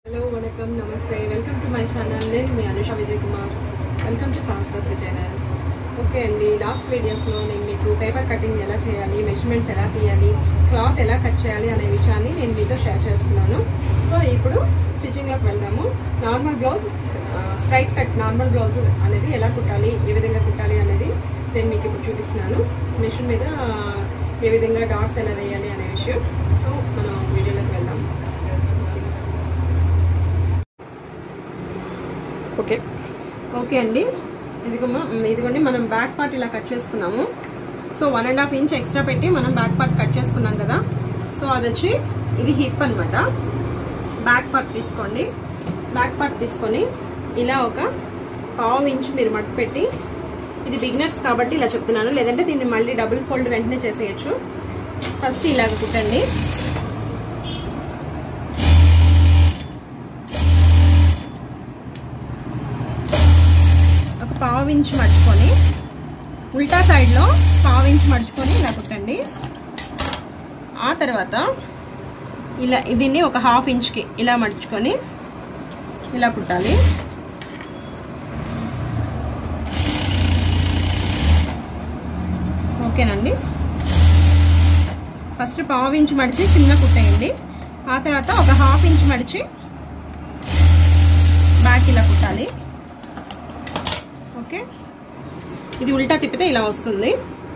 hello vanakkam నమస్తే welcome to my channel నేను మీ అనుష విజయ్ కుమార్ వెల్కమ్ టు సాంస్వాస్ ఛానల్స్ ఓకే అండి లాస్ట్ వీడియోస్లో నేను మీకు పేపర్ కటింగ్ ఎలా చేయాలి మెజర్మెంట్స్ ఎలా తీయాలి క్లాత్ ఎలా కట్ చేయాలి అనే విషయాన్ని నేను మీతో షేర్ చేస్తున్నాను సో ఇప్పుడు స్టిచ్చింగ్లోకి వెళ్దాము normal blouse straight cut normal blouse అనేది ఎలా కుట్టాలి ఏ విధంగా కుట్టాలి అనేది నేను మీకు ఇప్పుడు చూపిస్తున్నాను మిషన్ మీద ఆ, ఏ విధంగా డాట్స్ ఎలా వేయాలి అనే విషయం సో మనం వీడియోలోకి వెళ్దాం ఓకే ఓకే అండి ఇదిగో ఇదిగోండి మనం బ్యాక్ పార్ట్ ఇలా కట్ చేసుకున్నాము so one and half inch extra పెట్టి మనం బ్యాక్ పార్ట్ కట్ చేసుకున్నాం కదా సో అది వచ్చి ఇది హిప్ అనమాట బ్యాక్ పార్ట్ తీసుకోండి బ్యాక్ పార్ట్ తీసుకొని ఇలా ఒక పావు ఇంచ్ మీరు మడత పెట్టి ఇది బిగినర్స్ కాబట్టి ఇలా చెప్తున్నాను లేదంటే దీన్ని మళ్ళీ డబుల్ ఫోల్డ్ వెంటనే చేసేయచ్చు ఫస్ట్ ఇలాగ కుట్టండి ఒక పావు ఇంచ్ మడుచుకొని ఉల్టా సైడ్లో పావు ఇంచ్ మడుచుకొని ఇలా కుట్టండి ఆ తర్వాత ఇలా దీన్ని ఒక హాఫ్ ఇంచ్కి ఇలా మడుచుకొని ఇలా కుట్టాలి ఓకేనండి ఫస్ట్ పావు ఇంచ్ మడిచి చిన్న కుట్టేయండి ఆ తర్వాత ఒక హాఫ్ ఇంచ్ మడిచి బ్యాక్ ఇలా కుట్టాలి ఓకే ఇది ఉల్టా తిప్పితే ఇలా వస్తుంది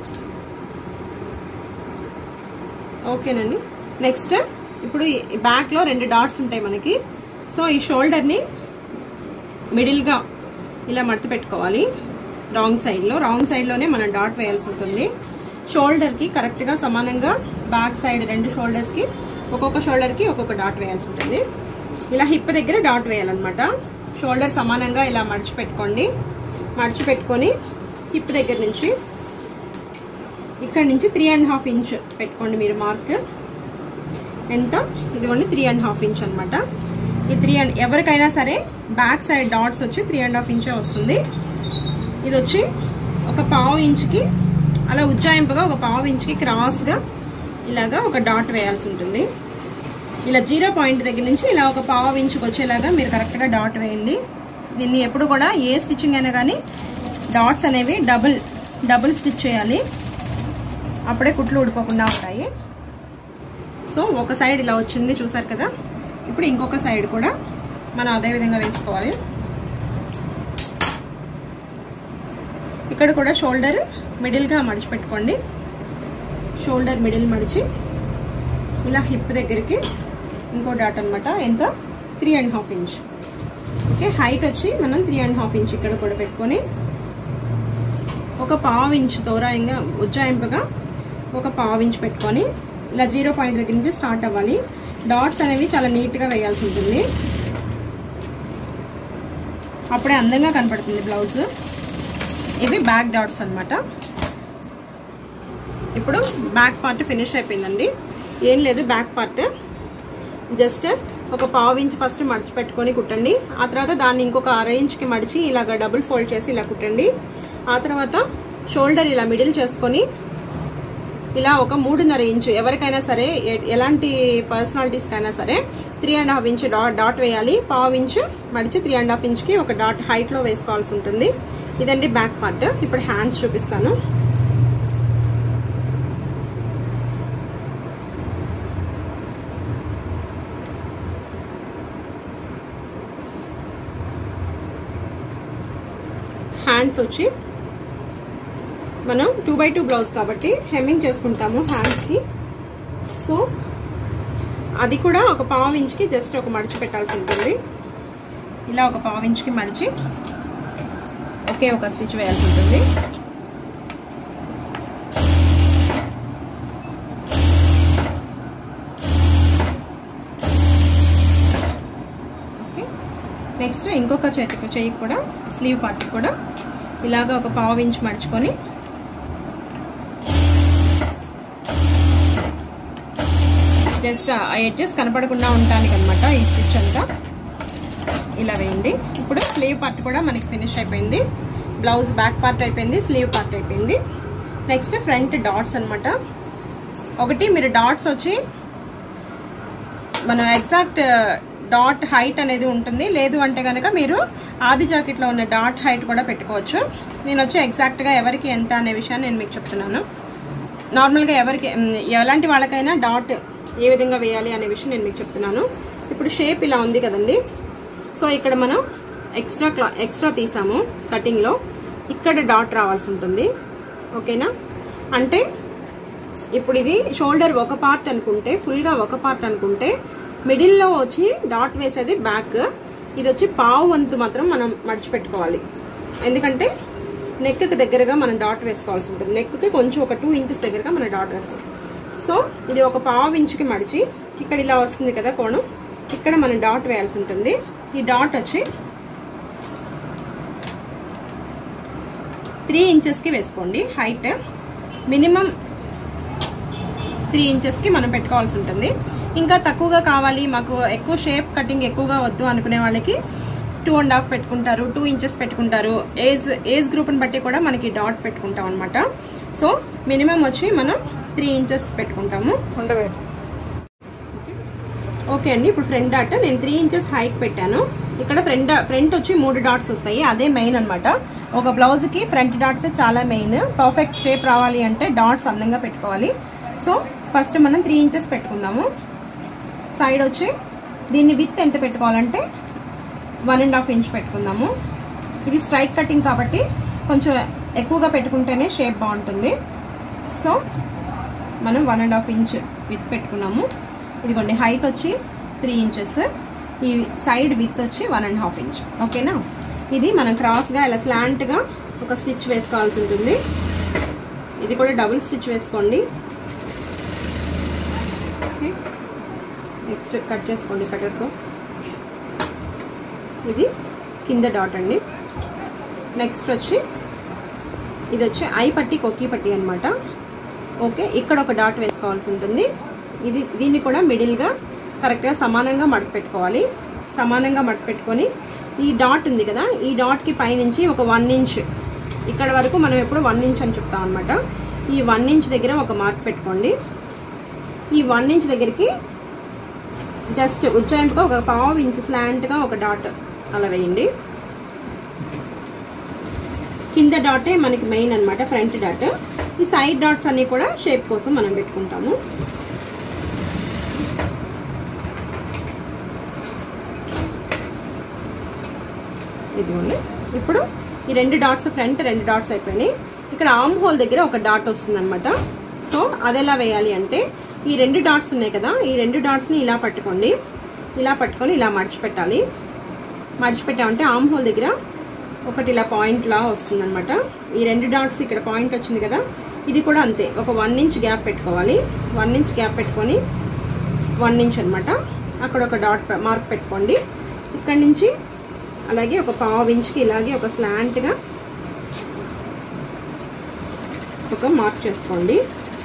ఓకేనండి నెక్స్ట్ ఇప్పుడు ఈ బ్యాక్లో రెండు డాట్స్ ఉంటాయి మనకి సో ఈ షోల్డర్ని మిడిల్గా ఇలా మడత పెట్టుకోవాలి రాంగ్ సైడ్లో రాంగ్ సైడ్లోనే మనం డాట్ వేయాల్సి ఉంటుంది షోల్డర్కి కరెక్ట్గా సమానంగా బ్యాక్ సైడ్ రెండు షోల్డర్స్కి ఒక్కొక్క షోల్డర్కి ఒక్కొక్క డాట్ వేయాల్సి ఉంటుంది ఇలా హిప్ దగ్గర డాట్ వేయాలన్నమాట షోల్డర్ సమానంగా ఇలా మడిచి పెట్టుకోండి మడిచి పెట్టుకొని హిప్ దగ్గర నుంచి ఇక్కడ నుంచి త్రీ అండ్ హాఫ్ ఇంచ్ పెట్టుకోండి మీరు మార్క్ ఎంత ఇదిగోండి త్రీ అండ్ హాఫ్ ఇంచ్ అనమాట ఈ త్రీ అండ్ ఎవరికైనా సరే బ్యాక్ సైడ్ డాట్స్ వచ్చి త్రీ అండ్ హాఫ్ ఇంచే వస్తుంది ఇది వచ్చి ఒక పావు ఇంచుకి అలా ఉజ్జాయింపుగా ఒక పావు ఇంచుకి క్రాస్గా ఇలాగా ఒక డాట్ వేయాల్సి ఉంటుంది ఇలా జీరో పాయింట్ దగ్గర నుంచి ఇలా ఒక పావు ఇంచుకి వచ్చేలాగా మీరు కరెక్ట్గా డాట్ వేయండి దీన్ని ఎప్పుడు కూడా ఏ స్టిచ్చింగ్ అయినా కానీ డాట్స్ అనేవి డబుల్ డబుల్ స్టిచ్ చేయాలి అప్పుడే కుట్లు ఊడిపోకుండా ఉంటాయి సో ఒక సైడ్ ఇలా వచ్చింది చూసారు కదా ఇప్పుడు ఇంకొక సైడ్ కూడా మనం అదే విధంగా వేసుకోవాలి ఇక్కడ కూడా షోల్డర్ మిడిల్గా మడిచి పెట్టుకోండి షోల్డర్ మిడిల్ మడిచి ఇలా హిప్ దగ్గరికి ఇంకో డాట్ అనమాట ఎంత three and half inch okay height వచ్చి మనం త్రీ అండ్ హాఫ్ ఇంచ్ ఇక్కడ కూడా పెట్టుకొని ఒక పావు ఇంచ్ తోరాయంగా ఉజ్జాయింపుగా ఒక పావు ఇంచ్ పెట్టుకొని ఇలా జీరో పాయింట్ దగ్గర నుంచి స్టార్ట్ అవ్వాలి డాట్స్ అనేవి చాలా నీట్గా వేయాల్సి ఉంటుంది అప్పుడే అందంగా కనపడుతుంది బ్లౌజ్ ఇవి బ్యాక్ డాట్స్ అనమాట ఇప్పుడు బ్యాక్ పార్ట్ ఫినిష్ అయిపోయిందండి ఏం లేదు బ్యాక్ పార్ట్ జస్ట్ ఒక పావు ఇంచ్ ఫస్ట్ మడిచి పెట్టుకొని కుట్టండి ఆ తర్వాత దాన్ని ఇంకొక అర ఇంచ్కి మడిచి ఇలాగ డబుల్ ఫోల్డ్ చేసి ఇలా కుట్టండి ఆ తర్వాత షోల్డర్ ఇలా మిడిల్ చేసుకొని ఇలా ఒక మూడున్నర ఇంచు ఎవరికైనా సరే ఎ- ఎలాంటి పర్సనాలిటీస్కి అయినా సరే three and half inch dot dot వేయాలి పావు ఇంచ్ మడిచి త్రీ అండ్ హాఫ్ ఇంచ్కి ఒక డాట్ హైట్లో వేసుకోవాల్సి ఉంటుంది ఇదండి బ్యాక్ పార్ట్ ఇప్పుడు హ్యాండ్స్ చూపిస్తాను హ్యాండ్స్ వచ్చి మనం టూ బై టూ బ్లౌజ్ కాబట్టి హెమ్మింగ్ చేసుకుంటాము హ్యాండ్స్కి సో అది కూడా ఒక పావు ఇంచ్కి జస్ట్ ఒక మడిచి పెట్టాల్సి ఉంటుంది ఇలా ఒక పావు ఇంచ్కి మడిచి ఒకే ఒక స్టిచ్ వేయాల్సి ఉంటుంది ఓకే నెక్స్ట్ ఇంకొక చేతికి చెయ్యి కూడా స్లీవ్ పార్ట్ కూడా ఇలాగ ఒక పావు ఇంచ్ మడుచుకొని జస్ట్ ఆ ఎడ్జెస్ కనపడకుండా ఉండటానికి అనమాట ఈ స్టిచ్ అంతా ఇలా వేయండి ఇప్పుడు స్లీవ్ పార్ట్ కూడా మనకి ఫినిష్ అయిపోయింది బ్లౌజ్ బ్యాక్ పార్ట్ అయిపోయింది స్లీవ్ పార్ట్ అయిపోయింది నెక్స్ట్ ఫ్రంట్ డాట్స్ అనమాట ఒకటి మీరు డాట్స్ వచ్చి మనం ఎగ్జాక్ట్ డాట్ హైట్ అనేది ఉంటుంది లేదు అంటే కనుక మీరు ఆది జాకెట్లో ఉన్న డాట్ హైట్ కూడా పెట్టుకోవచ్చు నేను వచ్చి ఎగ్జాక్ట్గా ఎవరికి ఎంత అనే విషయాన్ని నేను మీకు చెప్తున్నాను నార్మల్గా ఎవరికి మ్, ఎలాంటి వాళ్ళకైనా డాట్ ఏ విధంగా వేయాలి అనే విషయం నేను మీకు చెప్తున్నాను ఇప్పుడు షేప్ ఇలా ఉంది కదండి సో ఇక్కడ మనం ఎక్స్ట్రా క్లా ఎక్స్ట్రా తీసాము కటింగ్లో ఇక్కడ డాట్ రావాల్సి ఉంటుంది ఓకేనా అంటే ఇప్పుడు ఇది షోల్డర్ ఒక పార్ట్ అనుకుంటే ఫుల్గా ఒక పార్ట్ అనుకుంటే మిడిల్లో వచ్చి డాట్ వేసేది బ్యాక్ ఇది వచ్చి పావు వంతు మాత్రం మనం మడిచిపెట్టుకోవాలి ఎందుకంటే నెక్కి దగ్గరగా మనం డాట్ వేసుకోవాల్సి ఉంటుంది నెక్కి కొంచెం ఒక టూ ఇంచెస్ దగ్గరగా మనం డాట్ వేసుకోవాలి సో ఇది ఒక పావు ఇంచుకి మడిచి ఇక్కడ ఇలా వస్తుంది కదా కోణం ఇక్కడ మనం డాట్ వేయాల్సి ఉంటుంది ఈ డాట్ వచ్చి త్రీ ఇంచెస్కి వేసుకోండి హైట్ మినిమం త్రీ ఇంచెస్కి మనం పెట్టుకోవాల్సి ఉంటుంది ఇంకా తక్కువగా కావాలి మాకు ఎక్కువ షేప్ కటింగ్ ఎక్కువగా వద్దు అనుకునే వాళ్ళకి టూ అండ్ హాఫ్ పెట్టుకుంటారు టూ ఇంచెస్ పెట్టుకుంటారు ఏజ్ ఏజ్ గ్రూప్ని బట్టి కూడా మనకి డాట్ పెట్టుకుంటాం అనమాట సో మినిమం వచ్చి మనం త్రీ ఇంచెస్ పెట్టుకుంటాము ఉండబెట్టు ఓకే అండి ఇప్పుడు ఫ్రంట్ డాట్ నేను త్రీ ఇంచెస్ హైట్ పెట్టాను ఇక్కడ ఫ్రంట్ ఫ్రంట్ వచ్చి మూడు డాట్స్ వస్తాయి అదే మెయిన్ అన్నమాట ఒక బ్లౌజ్ కి ఫ్రంట్ డాట్స్ చాలా మెయిన్ పర్ఫెక్ట్ షేప్ రావాలి అంటే డాట్స్ అందంగా పెట్టుకోవాలి సో ఫస్ట్ మనం త్రీ ఇంచెస్ పెట్టుకుందాము సైడ్ వచ్చి దీన్ని విత్ ఎంత పెట్టుకోవాలంటే వన్ అండ్ హాఫ్ ఇంచ్ పెట్టుకుందాము ఇది స్ట్రైట్ కటింగ్ కాబట్టి కొంచెం ఎక్కువగా పెట్టుకుంటేనే షేప్ బాగుంటుంది సో మనం one and half inch width పెట్టుకున్నాము ఇదిగోండి హైట్ వచ్చి త్రీ ఇంచెస్ ఈ సైడ్ విత్ వచ్చి వన్ అండ్ హాఫ్ ఇంచ్ ఓకేనా ఇది మనం క్రాస్గా ఇలా స్లాంట్గా ఒక స్టిచ్ వేసుకోవాల్సి ఉంటుంది ఇది కూడా డబుల్ స్టిచ్ వేసుకోండి ఓకే నెక్స్ట్ కట్ చేసుకోండి కటర్తో ఇది కింద డాట్ అండి నెక్స్ట్ వచ్చి ఇది వచ్చి ఐ పట్టి కొక్కి పట్టి అనమాట ఓకే ఇక్కడ ఒక డాట్ వేసుకోవాల్సి ఉంటుంది ఇది దీన్ని కూడా మిడిల్గా కరెక్ట్గా సమానంగా మడత పెట్టుకోవాలి సమానంగా మడత పెట్టుకొని ఈ డాట్ ఉంది కదా ఈ డాట్కి పైనుంచి ఒక వన్ ఇంచ్ ఇక్కడ వరకు మనం ఎప్పుడు వన్ ఇంచ్ అని చెప్తాం అనమాట ఈ వన్ ఇంచ్ దగ్గర ఒక మార్క్ పెట్టుకోండి ఈ వన్ ఇంచ్ దగ్గరికి జస్ట్ ఉజ్జాయింట్గా ఒక పావు ఇంచ్ స్లాంట్గా ఒక డాట్ అలా వేయండి కింద డాటే మనకి మెయిన్ అన్నమాట ఫ్రంట్ డాట్ ఈ సైడ్ డాట్స్ అన్ని కూడా షేప్ కోసం మనం పెట్టుకుంటాము ఇదిగోండి ఇప్పుడు ఈ రెండు డాట్స్ ఫ్రంట్ రెండు డాట్స్ అయిపోయినాయి ఇక్కడ ఆమ్ హోల్ దగ్గర ఒక డాట్ వస్తుంది అనమాట సో అది ఎలా వేయాలి అంటే ఈ రెండు డాట్స్ ఉన్నాయి కదా ఈ రెండు డాట్స్ని ఇలా పట్టుకోండి ఇలా పట్టుకొని ఇలా మడిచిపెట్టాలి మడిచిపెట్టామంటే ఆమ్ హోల్ దగ్గర ఒకటి ఇలా పాయింట్ లా వస్తుంది అనమాట ఈ రెండు డాట్స్ ఇక్కడ పాయింట్ వచ్చింది కదా ఇది కూడా అంతే ఒక వన్ ఇంచ్ గ్యాప్ పెట్టుకోవాలి వన్ ఇంచ్ గ్యాప్ పెట్టుకొని వన్ ఇంచ్ అనమాట అక్కడ ఒక డాట్ మార్క్ పెట్టుకోండి ఇక్కడ నుంచి అలాగే ఒక పావు ఇంచ్కి ఇలాగే ఒక స్లాంట్గా ఒక మార్క్ చేసుకోండి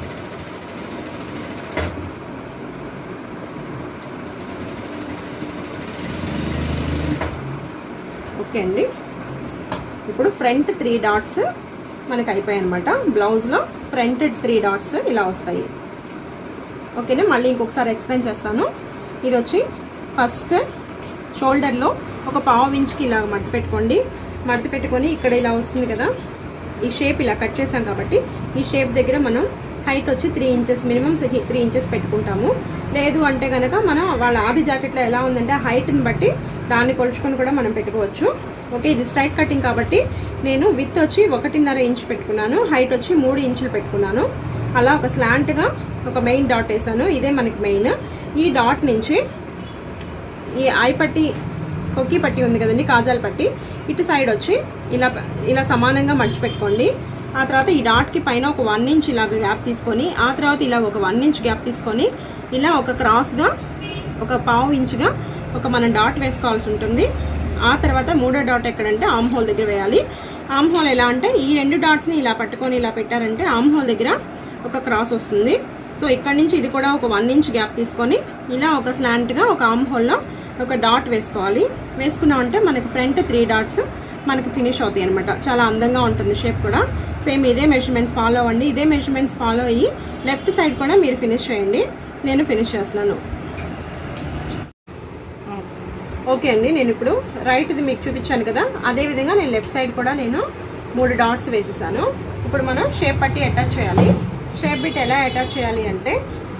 ఓకే అండి ఇప్పుడు ఫ్రంట్ త్రీ డాట్స్ మనకి అయిపోయాయి అనమాట బ్లౌజ్లో ఫ్రంట్ త్రీ డాట్స్ ఇలా వస్తాయి ఓకేనా మళ్ళీ ఇంకొకసారి ఎక్స్ప్లెయిన్ చేస్తాను ఇది వచ్చి ఫస్ట్ షోల్డర్లో ఒక పావు ఇంచ్కి ఇలా మడత పెట్టుకోండి మడత పెట్టుకొని ఇక్కడ ఇలా వస్తుంది కదా ఈ షేప్ ఇలా కట్ చేసాం కాబట్టి ఈ షేప్ దగ్గర మనం హైట్ వచ్చి three inches minimum three inches పెట్టుకుంటాము లేదు అంటే కనుక మనం వాళ్ళ ఆది జాకెట్లో ఎలా ఉందంటే హైట్ని బట్టి దాన్ని కొలుచుకొని కూడా మనం పెట్టుకోవచ్చు ఓకే ఇది స్ట్రైట్ కటింగ్ కాబట్టి నేను విత్ వచ్చి ఒకటిన్నర ఇంచ్ పెట్టుకున్నాను హైట్ వచ్చి మూడు ఇంచులు పెట్టుకున్నాను అలా ఒక స్లాంట్గా ఒక మెయిన్ డాట్ వేసాను ఇదే మనకి మెయిన్ ఈ డాట్ నుంచి ఈ ఐ పట్టి కొక్కి పట్టి ఉంది కదండి కాజాల పట్టి ఇటు సైడ్ వచ్చి ఇలా ఇలా సమానంగా మడిచిపెట్టుకోండి ఆ తర్వాత ఈ డాట్కి పైన ఒక వన్ ఇంచ్ ఇలాగ గ్యాప్ తీసుకొని ఆ తర్వాత ఇలా ఒక వన్ ఇంచ్ గ్యాప్ తీసుకొని ఇలా ఒక క్రాస్గా ఒక పావు ఇంచుగా ఒక మనం డాట్ వేసుకోవాల్సి ఉంటుంది ఆ తర్వాత మూడో డాట్ ఎక్కడంటే ఆమ్ హోల్ దగ్గర వేయాలి ఆమ్ హోల్ ఎలా అంటే ఈ రెండు డాట్స్ని ఇలా పట్టుకొని ఇలా పెట్టారంటే ఆమ్ హోల్ దగ్గర ఒక క్రాస్ వస్తుంది సో ఇక్కడ నుంచి ఇది కూడా ఒక వన్ ఇంచ్ గ్యాప్ తీసుకొని ఇలా ఒక స్లాంట్గా ఒక ఆమ్ హోల్లో ఒక డాట్ వేసుకోవాలి వేసుకున్నామంటే మనకి ఫ్రంట్ త్రీ డాట్స్ మనకి ఫినిష్ అవుతాయి అనమాట చాలా అందంగా ఉంటుంది షేప్ కూడా సేమ్ ఇదే మెజర్మెంట్స్ ఫాలో అవ్వండి ఇదే మెజర్మెంట్స్ ఫాలో అయ్యి లెఫ్ట్ సైడ్ కూడా మీరు ఫినిష్ చేయండి నేను ఫినిష్ చేస్తున్నాను ఓకే అండి నేను ఇప్పుడు రైట్ది మీకు చూపించాను కదా అదే విధంగా నేను లెఫ్ట్ సైడ్ కూడా నేను మూడు డాట్స్ వేసేసాను ఇప్పుడు మనం షేప్ పట్టి అటాచ్ చేయాలి షేప్ బిట్ ఎలా అటాచ్ చేయాలి అంటే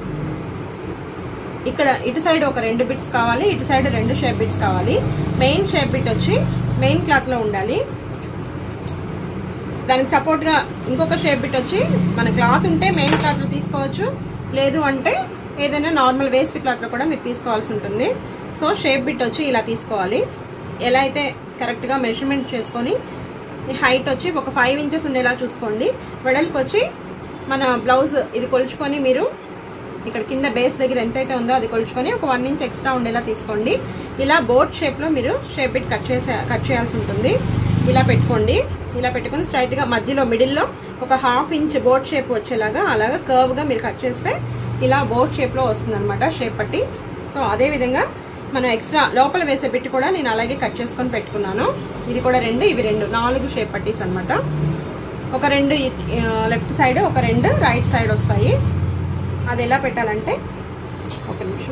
ఇక్కడ ఇటు సైడ్ ఒక రెండు బిట్స్ కావాలి ఇటు సైడ్ రెండు షేప్ బిట్స్ కావాలి మెయిన్ షేప్ బిట్ వచ్చి మెయిన్ క్లాత్ లో ఉండాలి దానికి సపోర్ట్ గా ఇంకొక షేప్ బిట్ వచ్చి మన క్లాత్ ఉంటే మెయిన్ క్లాత్ లో తీసుకోవచ్చు లేదు అంటే ఏదైనా నార్మల్ వేస్ట్ క్లాత్ లో కూడా మీరు తీసుకోవాల్సి ఉంటుంది సో షేప్ బిట్ వచ్చి ఇలా తీసుకోవాలి ఎలా అయితే కరెక్ట్ గా మెజర్మెంట్ చేసుకొని ఈ హైట్ వచ్చి ఒక ఫైవ్ ఇంచెస్ ఉండేలా చూసుకోండి వెడల్పు వచ్చి మన బ్లౌజ్ ఇది కొలుచుకొని మీరు ఇక్కడ కింద బేస్ దగ్గర ఎంతైతే ఉందో అది కొలుచుకొని ఒక వన్ ఇంచ్ ఎక్స్ట్రా ఉండేలా తీసుకోండి ఇలా బోట్ షేప్ లో మీరు షేప్ బిట్ కట్ చేసే కట్ చేయాల్సి ఉంటుంది ఇలా పెట్టుకోండి ఇలా పెట్టుకొని స్ట్రైట్ గా మధ్యలో మిడిల్ లో ఒక హాఫ్ ఇంచ్ బోట్ షేప్ వచ్చేలాగా అలాగా కర్వ్ గా మీరు కట్ చేస్తే ఇలా బోట్ షేప్ లో వస్తుంది అనమాట షేప్ పట్టి సో అదే విధంగా మనం ఎక్స్ట్రా లోపల వేసే బిట్ కూడా నేను అలాగే కట్ చేసుకొని పెట్టుకున్నాను ఇది కూడా రెండు ఇవి రెండు నాలుగు షేప్ పట్టీస్ అనమాట ఒక రెండు లెఫ్ట్ సైడ్ ఒక రెండు రైట్ సైడ్ వస్తాయి అది ఎలా పెట్టాలంటే ఒక నిమిషం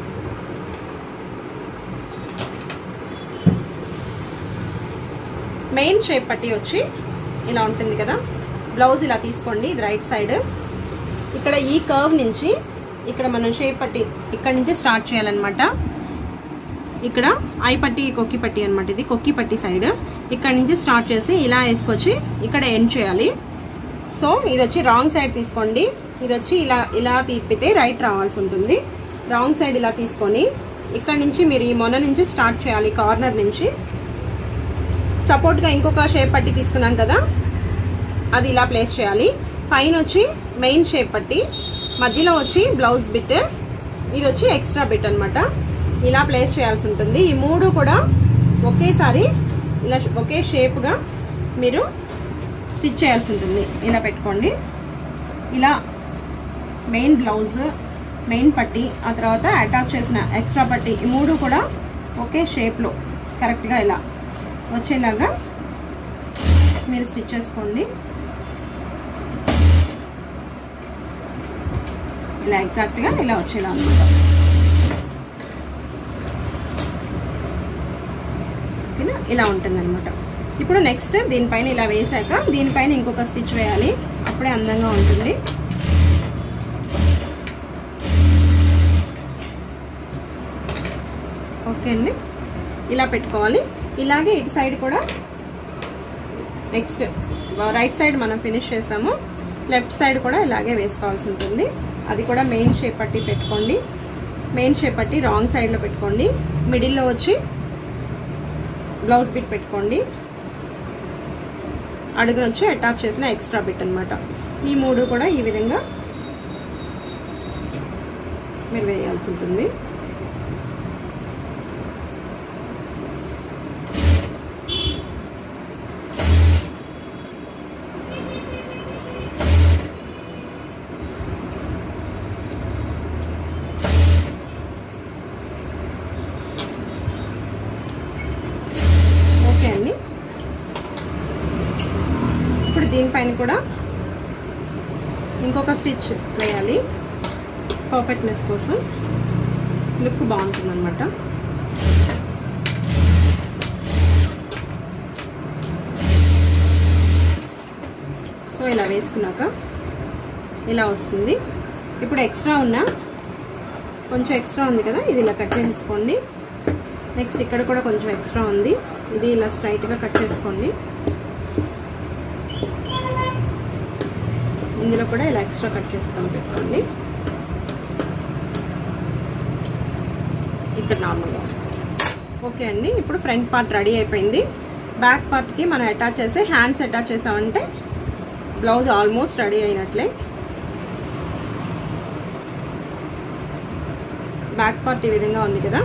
మెయిన్ షేప్ పట్టి వచ్చి ఇలా ఉంటుంది కదా బ్లౌజ్ ఇలా తీసుకోండి ఇది రైట్ సైడ్ ఇక్కడ ఈ కర్వ్ నుంచి ఇక్కడ మనం షేప్ పట్టి ఇక్కడ నుంచి స్టార్ట్ చేయాలన్నమాట ఇక్కడ ఐ పట్టి కొక్కి పట్టి అనమాట ఇది కొక్కి పట్టి సైడ్ ఇక్కడ నుంచి స్టార్ట్ చేసి ఇలా వేసుకొచ్చి ఇక్కడ ఎండ్ చేయాలి సో ఇది వచ్చి రాంగ్ సైడ్ తీసుకోండి ఇది వచ్చి ఇలా ఇలా తిప్పితే రైట్ రావాల్సి ఉంటుంది రాంగ్ సైడ్ ఇలా తీసుకొని ఇక్కడ నుంచి మీరు ఈ మొన నుంచి స్టార్ట్ చేయాలి కార్నర్ నుంచి సపోర్ట్గా ఇంకొక షేప్ పట్టి తీసుకున్నాం కదా అది ఇలా ప్లేస్ చేయాలి పైన వచ్చి మెయిన్ షేప్ పట్టి మధ్యలో వచ్చి బ్లౌజ్ బిట్ ఇది వచ్చి ఎక్స్ట్రా బిట్ అనమాట ఇలా ప్లేస్ చేయాల్సి ఉంటుంది ఈ మూడు కూడా ఒకేసారి ఇలా ఒకే షేప్గా మీరు స్టిచ్ చేయాల్సి ఉంటుంది ఇలా పెట్టుకోండి ఇలా మెయిన్ బ్లౌజ్ మెయిన్ పట్టి ఆ తర్వాత అటాచ్ చేసిన ఎక్స్ట్రా పట్టి ఈ మూడు కూడా ఒకే షేప్లో కరెక్ట్గా ఇలా వచ్చేలాగా మీరు స్టిచ్ చేసుకోండి ఇలా ఎగ్జాక్ట్గా ఇలా వచ్చేలా అనమాట ఓకేనా ఇలా ఉంటుంది అనమాట ఇప్పుడు నెక్స్ట్ దీనిపైన ఇలా వేసాక దీనిపైన ఇంకొక స్టిచ్ వేయాలి అప్పుడే అందంగా ఉంటుంది ఓకే అండి ఇలా పెట్టుకోవాలి ఇలాగే ఇటు సైడ్ కూడా నెక్స్ట్ రైట్ సైడ్ మనం ఫినిష్ చేసాము లెఫ్ట్ సైడ్ కూడా ఇలాగే వేసుకోవాల్సి ఉంటుంది అది కూడా మెయిన్ షేప్ పట్టి పెట్టుకోండి మెయిన్ షేప్ పట్టి రాంగ్ సైడ్లో పెట్టుకోండి మిడిల్లో వచ్చి బ్లౌజ్ బిట్ పెట్టుకోండి అడుగున వచ్చి అటాచ్ చేసిన ఎక్స్ట్రా బిట్ అనమాట ఈ మూడు కూడా ఈ విధంగా మీరు వేయాల్సి ఉంటుంది ఓకే అండి ఇప్పుడు దీనిపైన కూడా ఇంకొక స్టిచ్ వేయాలి పర్ఫెక్ట్నెస్ కోసం లుక్ బాగుంటుంది అనమాట సో ఇలా వేసుకున్నాక ఇలా వస్తుంది ఇప్పుడు ఎక్స్ట్రా ఉన్న కొంచెం ఎక్స్ట్రా ఉంది కదా ఇది ఇలా కట్ చేసుకోండి నెక్స్ట్ ఇక్కడ కూడా కొంచెం ఎక్స్ట్రా ఉంది ఇది ఇలా స్ట్రైట్గా కట్ చేసుకోండి ఇందులో కూడా ఇలా ఎక్స్ట్రా కట్ చేసుకొని పెట్టుకోండి ఇక్కడ నార్మల్గా ఓకే అండి ఇప్పుడు ఫ్రంట్ పార్ట్ రెడీ అయిపోయింది బ్యాక్ పార్ట్కి మనం అటాచ్ చేసి హ్యాండ్స్ అటాచ్ చేసామంటే బ్లౌజ్ ఆల్మోస్ట్ రెడీ అయినట్లే బ్యాక్ పార్ట్ ఈ విధంగా ఉంది కదా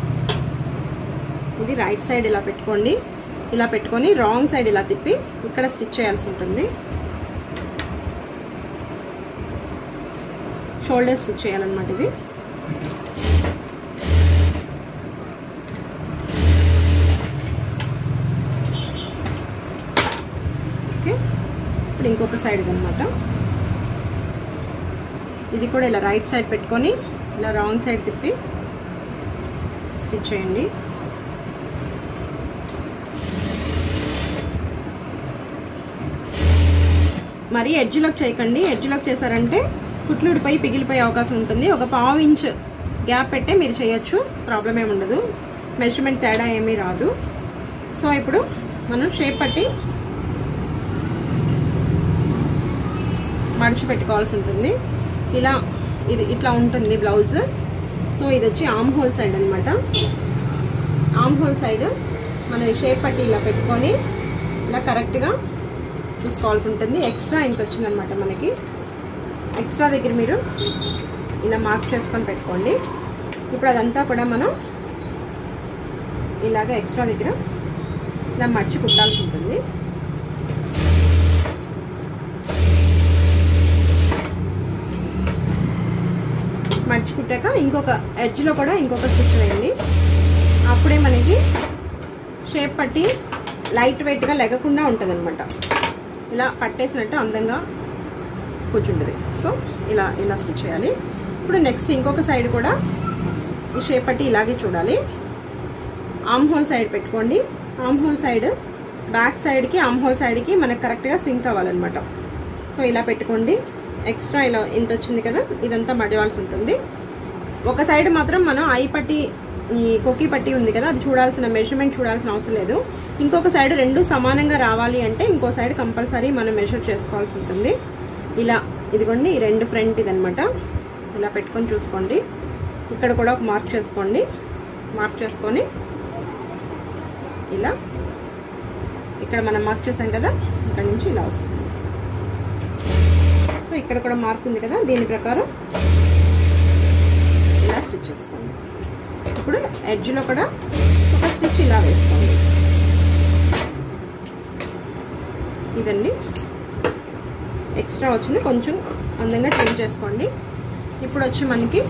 ఇది రైట్ సైడ్ ఇలా పెట్టుకోండి ఇలా పెట్టుకొని రాంగ్ సైడ్ ఇలా తిప్పి ఇక్కడ స్టిచ్ చేయాల్సి ఉంటుంది షోల్డర్ స్టిచ్ చేయాలన్నమాట ఇది ఓకే ఇప్పుడు ఇంకొక సైడ్ అనమాట ఇది కూడా ఇలా రైట్ సైడ్ పెట్టుకొని ఇలా రాంగ్ సైడ్ తిప్పి స్టిచ్ చేయండి మరీ ఎడ్జ్లోకి చేయకండి ఎడ్జ్లోకి చేశారంటే కుట్లు ఉడిపోయి పిగిలిపోయే అవకాశం ఉంటుంది ఒక పావు ఇంచ్ గ్యాప్ పెట్టే మీరు చేయొచ్చు ప్రాబ్లం ఏమి ఉండదు మెజర్మెంట్ తేడా ఏమీ రాదు సో ఇప్పుడు మనం షేప్ పట్టి మడిచి పెట్టుకోవాల్సి ఉంటుంది ఇలా ఇది ఇట్లా ఉంటుంది బ్లౌజ్ సో ఇది వచ్చి ఆమ్ హోల్ సైడ్ అనమాట ఆమ్ హోల్ సైడ్ మనం ఈ షేప్ పట్టి ఇలా పెట్టుకొని ఇలా కరెక్ట్గా చూసుకోవాల్సి ఉంటుంది ఎక్స్ట్రా ఇంత వచ్చిందనమాట మనకి ఎక్స్ట్రా దగ్గర మీరు ఇలా మార్క్ చేసుకొని పెట్టుకోండి ఇప్పుడు అదంతా కూడా మనం ఇలాగ ఎక్స్ట్రా దగ్గర ఇలా మడిచి కుట్టాల్సి ఉంటుంది మడిచి కుట్టాక ఇంకొక ఎడ్జ్లో కూడా ఇంకొక స్టిచ్ వేయండి అప్పుడే మనకి షేప్ పట్టి లైట్ వెయిట్గా లెగకుండా ఉంటుంది అనమాట ఇలా పట్టేసినట్టు అందంగా కూర్చుంటుంది సో ఇలా ఇలా స్టిచ్ చేయాలి ఇప్పుడు నెక్స్ట్ ఇంకొక సైడ్ కూడా ఈ షేప్ పట్టి ఇలాగే చూడాలి ఆమ్ హోల్ సైడ్ పెట్టుకోండి ఆమ్ హోల్ సైడ్ బ్యాక్ సైడ్కి ఆమ్ హోల్ సైడ్కి మనకు కరెక్ట్గా సింక్ అవ్వాలన్నమాట సో ఇలా పెట్టుకోండి ఎక్స్ట్రా ఇలా ఇంత వచ్చింది కదా ఇదంతా మడివాల్సి ఉంటుంది ఒక సైడ్ మాత్రం మనం ఐ పట్టి ఈ కొక్కి పట్టి ఉంది కదా అది చూడాల్సిన మెజర్మెంట్ చూడాల్సిన అవసరం లేదు ఇంకొక సైడ్ రెండు సమానంగా రావాలి అంటే ఇంకో సైడ్ కంపల్సరీ మనం మెజర్ చేసుకోవాల్సి ఉంటుంది ఇలా ఇదిగోండి ఈ రెండు ఫ్రంట్ ఇదనమాట ఇలా పెట్టుకొని చూసుకోండి ఇక్కడ కూడా ఒక మార్క్ చేసుకోండి మార్క్ చేసుకొని ఇలా ఇక్కడ మనం మార్క్ చేసాం కదా ఇక్కడ నుంచి ఇలా వస్తుంది సో ఇక్కడ కూడా మార్క్ ఉంది కదా దీని ప్రకారం ఇలా స్టిచ్ చేసుకోండి ఇప్పుడు ఎడ్జ్లో కూడా ఒక స్టిచ్ ఇలా వేసుకోండి ఇదండి ఎక్స్ట్రా వచ్చింది కొంచెం అందంగా ట్రిమ్ చేసుకోండి ఇప్పుడు వచ్చి మనకి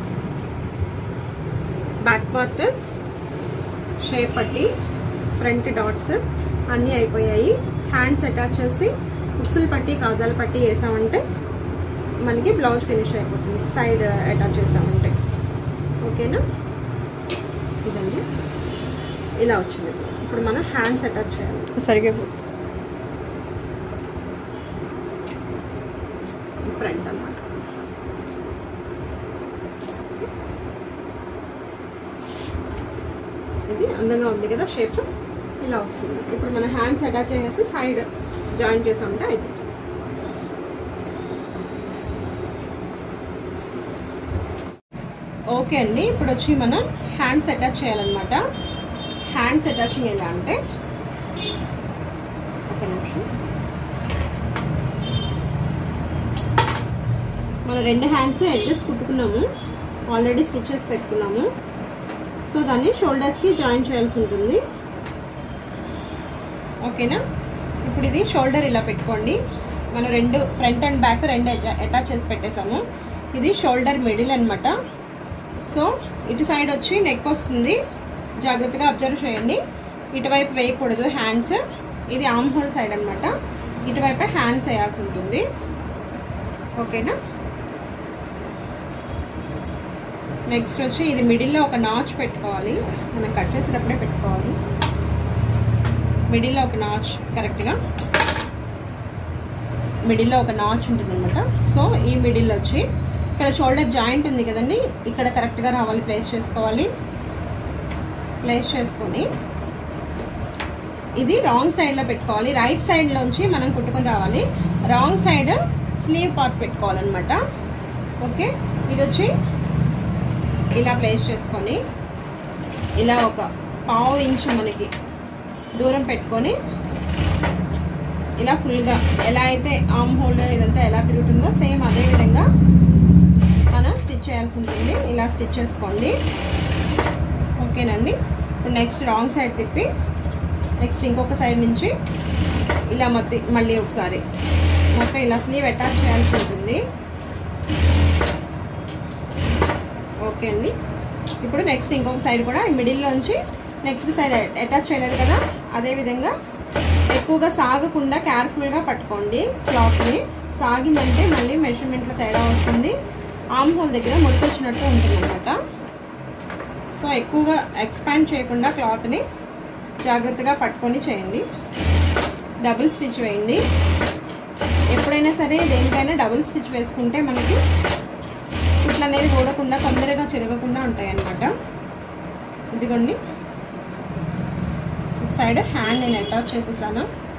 బ్యాక్ పార్ట్ షేప్ పట్టి ఫ్రంట్ డాట్స్ అన్నీ అయిపోయాయి హ్యాండ్స్ అటాచ్ చేసి ఉక్సులు పట్టి కాజాల పట్టి వేసామంటే మనకి బ్లౌజ్ ఫినిష్ అయిపోతుంది సైడ్ అటాచ్ చేసామంటే ఓకేనా ఇదండి ఇలా వచ్చింది ఇప్పుడు మనం హ్యాండ్స్ అటాచ్ చేయాలి సరిగ్గా ఫ్రంట్ అన్నమాట ఇది అందంగా ఉంది కదా షేప్ ఇలా వస్తుంది ఇప్పుడు మన హ్యాండ్స్ అటాచ్ చేసేసి సైడ్ జాయిన్ చేసామంటే అయిపోతుంది ఓకే అండి ఇప్పుడు వచ్చి మనం హ్యాండ్స్ అటాచ్ చేయాలన్నమాట హ్యాండ్స్ అటాచింగ్ ఎలా అంటే ఒక నిమిషం మన రెండు హ్యాండ్స్ ఎడ్జెస్ కుట్టుకున్నాము ఆల్రెడీ స్టిచెస్ పెట్టుకున్నాము సో దాన్ని షోల్డర్స్కి జాయిన్ చేయాల్సి ఉంటుంది ఓకేనా ఇప్పుడు ఇది షోల్డర్ ఇలా పెట్టుకోండి మనం రెండు ఫ్రంట్ అండ్ బ్యాక్ రెండు అటాచ్ చేసి పెట్టేసాము ఇది షోల్డర్ మిడిల్ అనమాట సో ఇటు సైడ్ వచ్చి నెక్ వస్తుంది జాగ్రత్తగా అబ్జర్వ్ చేయండి ఇటువైపు వేయకూడదు హ్యాండ్స్ ఇది ఆమ్ హోల్ సైడ్ అనమాట ఇటువైపే హ్యాండ్స్ వేయాల్సి ఉంటుంది ఓకేనా నెక్స్ట్ వచ్చి ఇది మిడిల్లో ఒక నాచ్ పెట్టుకోవాలి మనం కట్ చేసేటప్పుడే పెట్టుకోవాలి మిడిల్లో ఒక నాచ్ కరెక్ట్గా మిడిల్లో ఒక నాచ్ ఉంటుంది అనమాట సో ఈ మిడిల్ వచ్చి ఇక్కడ షోల్డర్ జాయింట్ ఉంది కదండి ఇక్కడ కరెక్ట్గా రావాలి ప్లేస్ చేసుకోవాలి ప్లేస్ చేసుకొని ఇది రాంగ్ సైడ్లో పెట్టుకోవాలి రైట్ సైడ్లోంచి మనం కుట్టుకొని రావాలి రాంగ్ సైడ్ స్లీవ్ పార్ట్ పెట్టుకోవాలన్నమాట ఓకే ఇది వచ్చి ఇలా ప్లేస్ చేసుకొని ఇలా ఒక పావు ఇంచు మనకి దూరం పెట్టుకొని ఇలా ఫుల్గా ఎలా అయితే ఆమ్ హోల్డర్ ఇదంతా ఎలా తిరుగుతుందో సేమ్ అదే విధంగా మనం స్టిచ్ చేయాల్సి ఉంటుంది ఇలా స్టిచ్ చేసుకోండి ఓకేనండి ఇప్పుడు నెక్స్ట్ రాంగ్ సైడ్ తిప్పి నెక్స్ట్ ఇంకొక సైడ్ నుంచి ఇలా మొత్తం మళ్ళీ ఒకసారి మొత్తం ఇలా స్లీవ్ అటాచ్ చేయాల్సి ఉంటుంది ఓకే అండి ఇప్పుడు నెక్స్ట్ ఇంకొక సైడ్ కూడా మిడిల్లోంచి నెక్స్ట్ సైడ్ అటాచ్ చేయలేదు కదా అదేవిధంగా ఎక్కువగా సాగకుండా కేర్ఫుల్గా పట్టుకోండి క్లాత్ని సాగిందంటే మళ్ళీ మెషర్మెంట్లో తేడా వస్తుంది ఆమ్ హోల్ దగ్గర ముడికొచ్చినట్టు ఉంటుంది అనమాట సో ఎక్కువగా ఎక్స్పాండ్ చేయకుండా క్లాత్ని జాగ్రత్తగా పట్టుకొని చేయండి డబుల్ స్టిచ్ వేయండి ఎప్పుడైనా సరే దేనికైనా డబుల్ స్టిచ్ వేసుకుంటే మనకి కుట్లు అనేది ఊడకుండా తొందరగా చిరగకుండా ఉంటాయి అన్నమాట ఇదిగోండి ఒక సైడ్ హ్యాండ్ నేను అటాచ్ చేసేసాను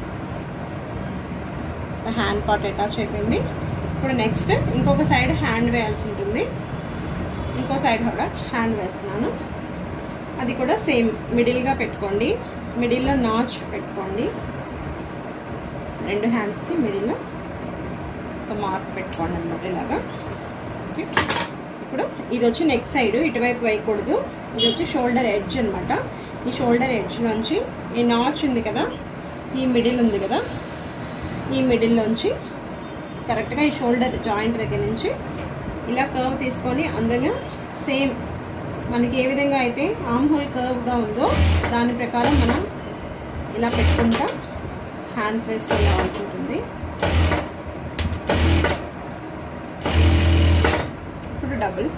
హ్యాండ్ పార్ట్ అటాచ్ అయిపోయింది ఇప్పుడు నెక్స్ట్ ఇంకొక సైడ్ హ్యాండ్ వేయాల్సి ఉంటుంది ఇంకో సైడ్ కూడా హ్యాండ్ వేస్తున్నాను అది కూడా సేమ్ మిడిల్గా పెట్టుకోండి మిడిల్లో నాచ్ పెట్టుకోండి రెండు హ్యాండ్స్కి మిడిల్లో ఒక మార్క్ పెట్టుకోండి అనమాట ఇలాగా ఓకే ఇప్పుడు ఇది వచ్చి నెక్ సైడ్ ఇటువైపు వేయకూడదు ఇది వచ్చి షోల్డర్ ఎడ్జ్ అనమాట ఈ షోల్డర్ ఎడ్జ్ నుంచి ఈ నాచ్ ఉంది కదా ఈ మిడిల్ ఉంది కదా ఈ మిడిల్లోంచి కరెక్ట్గా ఈ షోల్డర్ జాయింట్ దగ్గర నుంచి ఇలా కర్వ్ తీసుకొని అందులో సేమ్ మనకి ఏ విధంగా అయితే ఆమ్ హోల్ కర్వ్గా ఉందో దాని ప్రకారం మనం ఇలా పెట్టుకుంటా హ్యాండ్స్ వేసుకొని రావాల్సి ఉంటుంది ఇప్పుడు డబుల్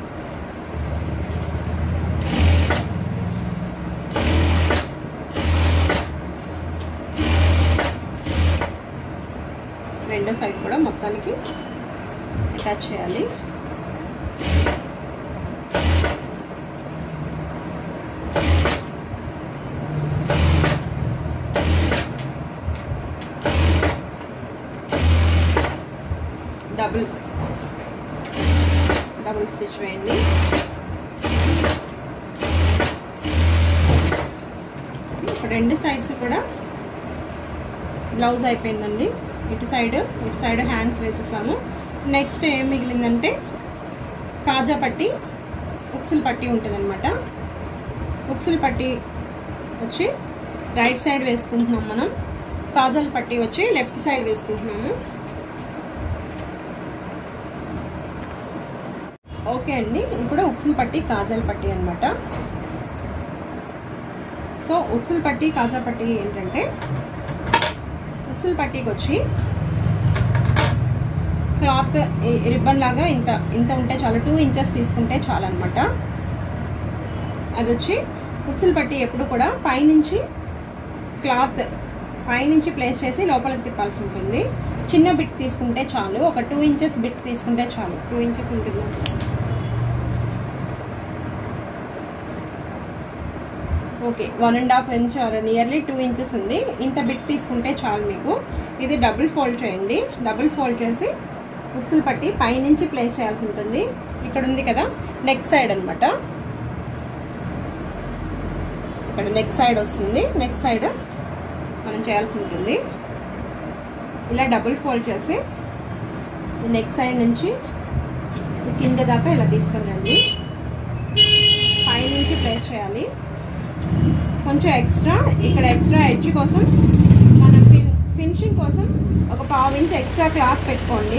రెండో సైడ్ కూడా మొత్తానికి అటాచ్ చేయాలి డబుల్ డబుల్ స్టిచ్ వేయండి ఇప్పుడు రెండు సైడ్స్ కూడా బ్లౌజ్ అయిపోయిందండి ఇటు సైడ్ ఇటు సైడ్ హ్యాండ్స్ వేసేసాము నెక్స్ట్ ఏం మిగిలిందంటే కాజా పట్టి ఉక్సులు పట్టి ఉంటుంది అనమాట ఉక్సులు పట్టి వచ్చి రైట్ సైడ్ వేసుకుంటున్నాం మనం కాజల్ పట్టి వచ్చి లెఫ్ట్ సైడ్ వేసుకుంటున్నాము ఓకే అండి ఇప్పుడు ఉక్సులు పట్టి కాజల్ పట్టి అనమాట సో ఉక్సులు పట్టి కాజా పట్టి ఏంటంటే ఉక్సులు పట్టీకి వచ్చి క్లాత్ రిబ్బన్ లాగా ఇంత ఇంత ఉంటే చాలు టూ ఇంచెస్ తీసుకుంటే చాలు అనమాట అది వచ్చి ఉక్సులు పట్టి ఎప్పుడు కూడా పైనుంచి క్లాత్ పైనుంచి ప్లేస్ చేసి లోపలికి తిప్పాల్సి ఉంటుంది చిన్న బిట్ తీసుకుంటే చాలు ఒక టూ ఇంచెస్ బిట్ తీసుకుంటే చాలు టూ ఇంచెస్ ఉంటుంది okay one and half inch or nearly two inches ఉంది ఇంత బిట్ తీసుకుంటే చాలు మీకు ఇది డబుల్ ఫోల్డ్ చేయండి డబుల్ ఫోల్డ్ చేసి ఉక్సులు పట్టి పైనుంచి ప్లేస్ చేయాల్సి ఉంటుంది ఇక్కడ ఉంది కదా నెక్ సైడ్ అనమాట ఇక్కడ నెక్ సైడ్ వస్తుంది నెక్ సైడ్ మనం చేయాల్సి ఉంటుంది ఇలా డబుల్ ఫోల్డ్ చేసి నెక్ సైడ్ నుంచి కింద దాకా ఇలా తీసుకొని రండి పైనుంచి ప్లేస్ చేయాలి కొంచెం ఎక్స్ట్రా ఇక్కడ ఎక్స్ట్రా ఎడ్జ్ కోసం మనం ఫిన్ ఫినిషింగ్ కోసం ఒక పావు ఇంచ్ ఎక్స్ట్రా క్లాత్ పెట్టుకోండి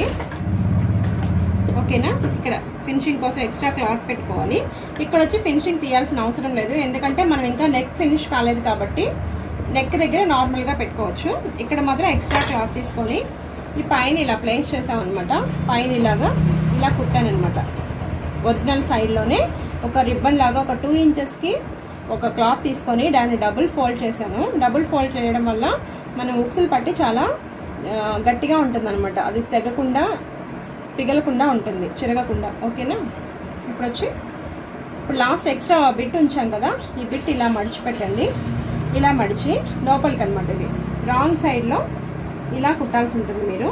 ఓకేనా ఇక్కడ ఫినిషింగ్ కోసం ఎక్స్ట్రా క్లాత్ పెట్టుకోవాలి ఇక్కడ వచ్చి ఫినిషింగ్ తీయాల్సిన అవసరం లేదు ఎందుకంటే మనం ఇంకా నెక్ ఫినిష్ కాలేదు కాబట్టి నెక్ దగ్గర నార్మల్గా పెట్టుకోవచ్చు ఇక్కడ మాత్రం ఎక్స్ట్రా క్లాత్ తీసుకొని ఈ పైన ఇలా ప్లేస్ చేసామన్నమాట పైన ఇలాగా ఇలా కుట్టానమాట ఒరిజినల్ సైడ్లోనే ఒక రిబ్బన్ లాగా ఒక టూ ఇంచెస్కి ఒక క్లాత్ తీసుకొని దాన్ని డబుల్ ఫోల్డ్ చేశాను డబుల్ ఫోల్డ్ చేయడం వల్ల మన ఉక్సులు పట్టి చాలా గట్టిగా ఉంటుంది అనమాట అది తెగకుండా పిగలకుండా ఉంటుంది చిరగకుండా ఓకేనా ఇప్పుడు వచ్చి ఇప్పుడు లాస్ట్ ఎక్స్ట్రా బిట్ ఉంచాం కదా ఈ బిట్ ఇలా మడిచి పెట్టండి ఇలా మడిచి లోపలికి అనమాట ఇది రాంగ్ సైడ్లో ఇలా కుట్టాల్సి ఉంటుంది మీరు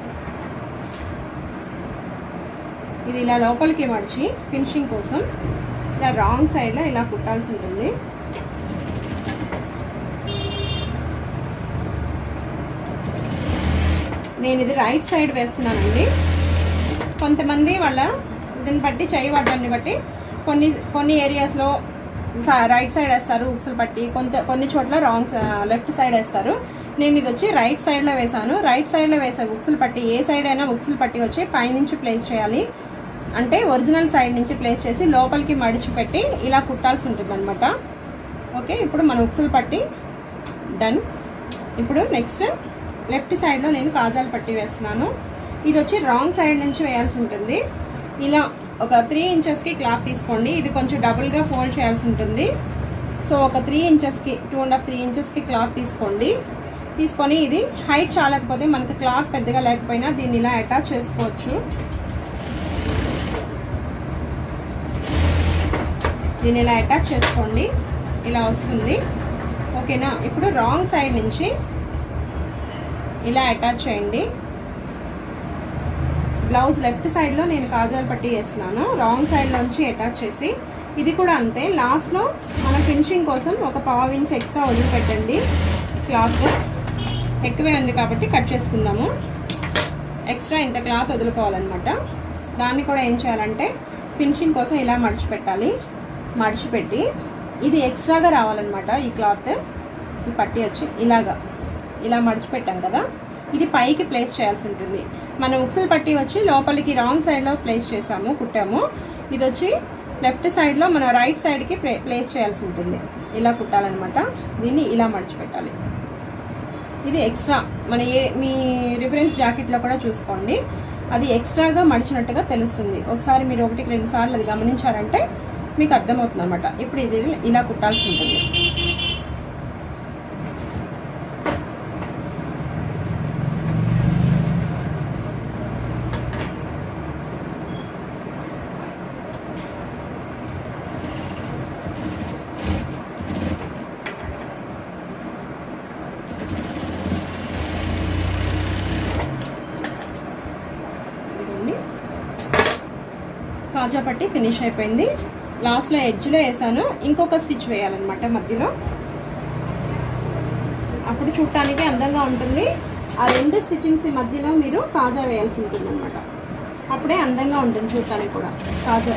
ఇది ఇలా లోపలికి మడిచి ఫినిషింగ్ కోసం ఇలా రాంగ్ సైడ్లో ఇలా కుట్టాల్సి ఉంటుంది నేను ఇది రైట్ సైడ్ వేస్తున్నానండి కొంతమంది వాళ్ళ దీన్ని బట్టి చేయి పడ్డాన్ని బట్టి కొన్ని కొన్ని ఏరియాస్లో రైట్ సైడ్ వేస్తారు ఉక్సులు పట్టి కొంత కొన్ని చోట్ల రాంగ్ లెఫ్ట్ సైడ్ వేస్తారు నేను ఇది వచ్చి రైట్ సైడ్లో వేసాను రైట్ సైడ్లో వేసే ఉక్సులు పట్టి ఏ సైడ్ అయినా ఉక్సులు పట్టి వచ్చి పైనుంచి ప్లేస్ చేయాలి అంటే ఒరిజినల్ సైడ్ నుంచి ప్లేస్ చేసి లోపలికి మడిచి పెట్టి ఇలా కుట్టాల్సి ఉంటుంది అనమాట ఓకే ఇప్పుడు మన ఉక్సులు పట్టి డన్ ఇప్పుడు నెక్స్ట్ లెఫ్ట్ సైడ్లో నేను కాజాలు పట్టి వేస్తున్నాను ఇది వచ్చి రాంగ్ సైడ్ నుంచి వేయాల్సి ఉంటుంది ఇలా ఒక త్రీ ఇంచెస్కి క్లాత్ తీసుకోండి ఇది కొంచెం డబుల్గా ఫోల్డ్ చేయాల్సి ఉంటుంది సో ఒక త్రీ ఇంచెస్కి టూ అండ్ హాఫ్ త్రీ ఇంచెస్కి క్లాత్ తీసుకోండి తీసుకొని ఇది హైట్ చాలకపోతే మనకి క్లాత్ పెద్దగా లేకపోయినా దీన్ని ఇలా అటాచ్ చేసుకోవచ్చు దీన్ని ఇలా అటాచ్ చేసుకోండి ఇలా వస్తుంది ఓకేనా ఇప్పుడు రాంగ్ సైడ్ నుంచి ఇలా అటాచ్ చేయండి బ్లౌజ్ లెఫ్ట్ సైడ్లో నేను కాజాలు పట్టి వేస్తున్నాను రాంగ్ సైడ్ నుంచి అటాచ్ చేసి ఇది కూడా అంతే లాస్ట్లో మన ఫినిషింగ్ కోసం ఒక పావు ఇంచ్ ఎక్స్ట్రా వదిలిపెట్టండి క్లాత్ ఎక్కువే ఉంది కాబట్టి కట్ చేసుకుందాము ఎక్స్ట్రా ఇంత క్లాత్ వదులుకోవాలన్నమాట దాన్ని కూడా ఏం చేయాలంటే ఫినిషింగ్ కోసం ఇలా మడిచిపెట్టాలి మడిచిపెట్టి ఇది ఎక్స్ట్రాగా రావాలన్నమాట ఈ క్లాత్ ఈ పట్టి వచ్చి ఇలాగా ఇలా మడిచిపెట్టాం కదా ఇది పైకి ప్లేస్ చేయాల్సి ఉంటుంది మనం ఉక్సల్ పట్టి వచ్చి లోపలికి రాంగ్ సైడ్లో ప్లేస్ చేసాము కుట్టాము ఇది వచ్చి లెఫ్ట్ సైడ్లో మనం రైట్ సైడ్కి ప్లే ప్లేస్ చేయాల్సి ఉంటుంది ఇలా కుట్టాలన్నమాట దీన్ని ఇలా మడిచిపెట్టాలి ఇది ఎక్స్ట్రా మన ఏ మీ రిఫరెన్స్ జాకెట్లో కూడా చూసుకోండి అది ఎక్స్ట్రాగా మడిచినట్టుగా తెలుస్తుంది ఒకసారి మీరు ఒకటికి రెండు సార్లు అది గమనించారంటే మీకు అర్థమవుతుంది అనమాట ఇప్పుడు ఇది ఇలా కుట్టాల్సి ఉంటుంది ఇదిగోండి కాజా పట్టి ఫినిష్ అయిపోయింది లాస్ట్లో ఎడ్జ్లో వేసాను ఇంకొక స్టిచ్ వేయాలన్నమాట మధ్యలో అప్పుడు చూడటానికి అందంగా ఉంటుంది ఆ రెండు స్టిచ్చింగ్స్ మధ్యలో మీరు కాజా వేయాల్సి ఉంటుంది అనమాట అప్పుడే అందంగా ఉంటుంది చూడటానికి కూడా కాజా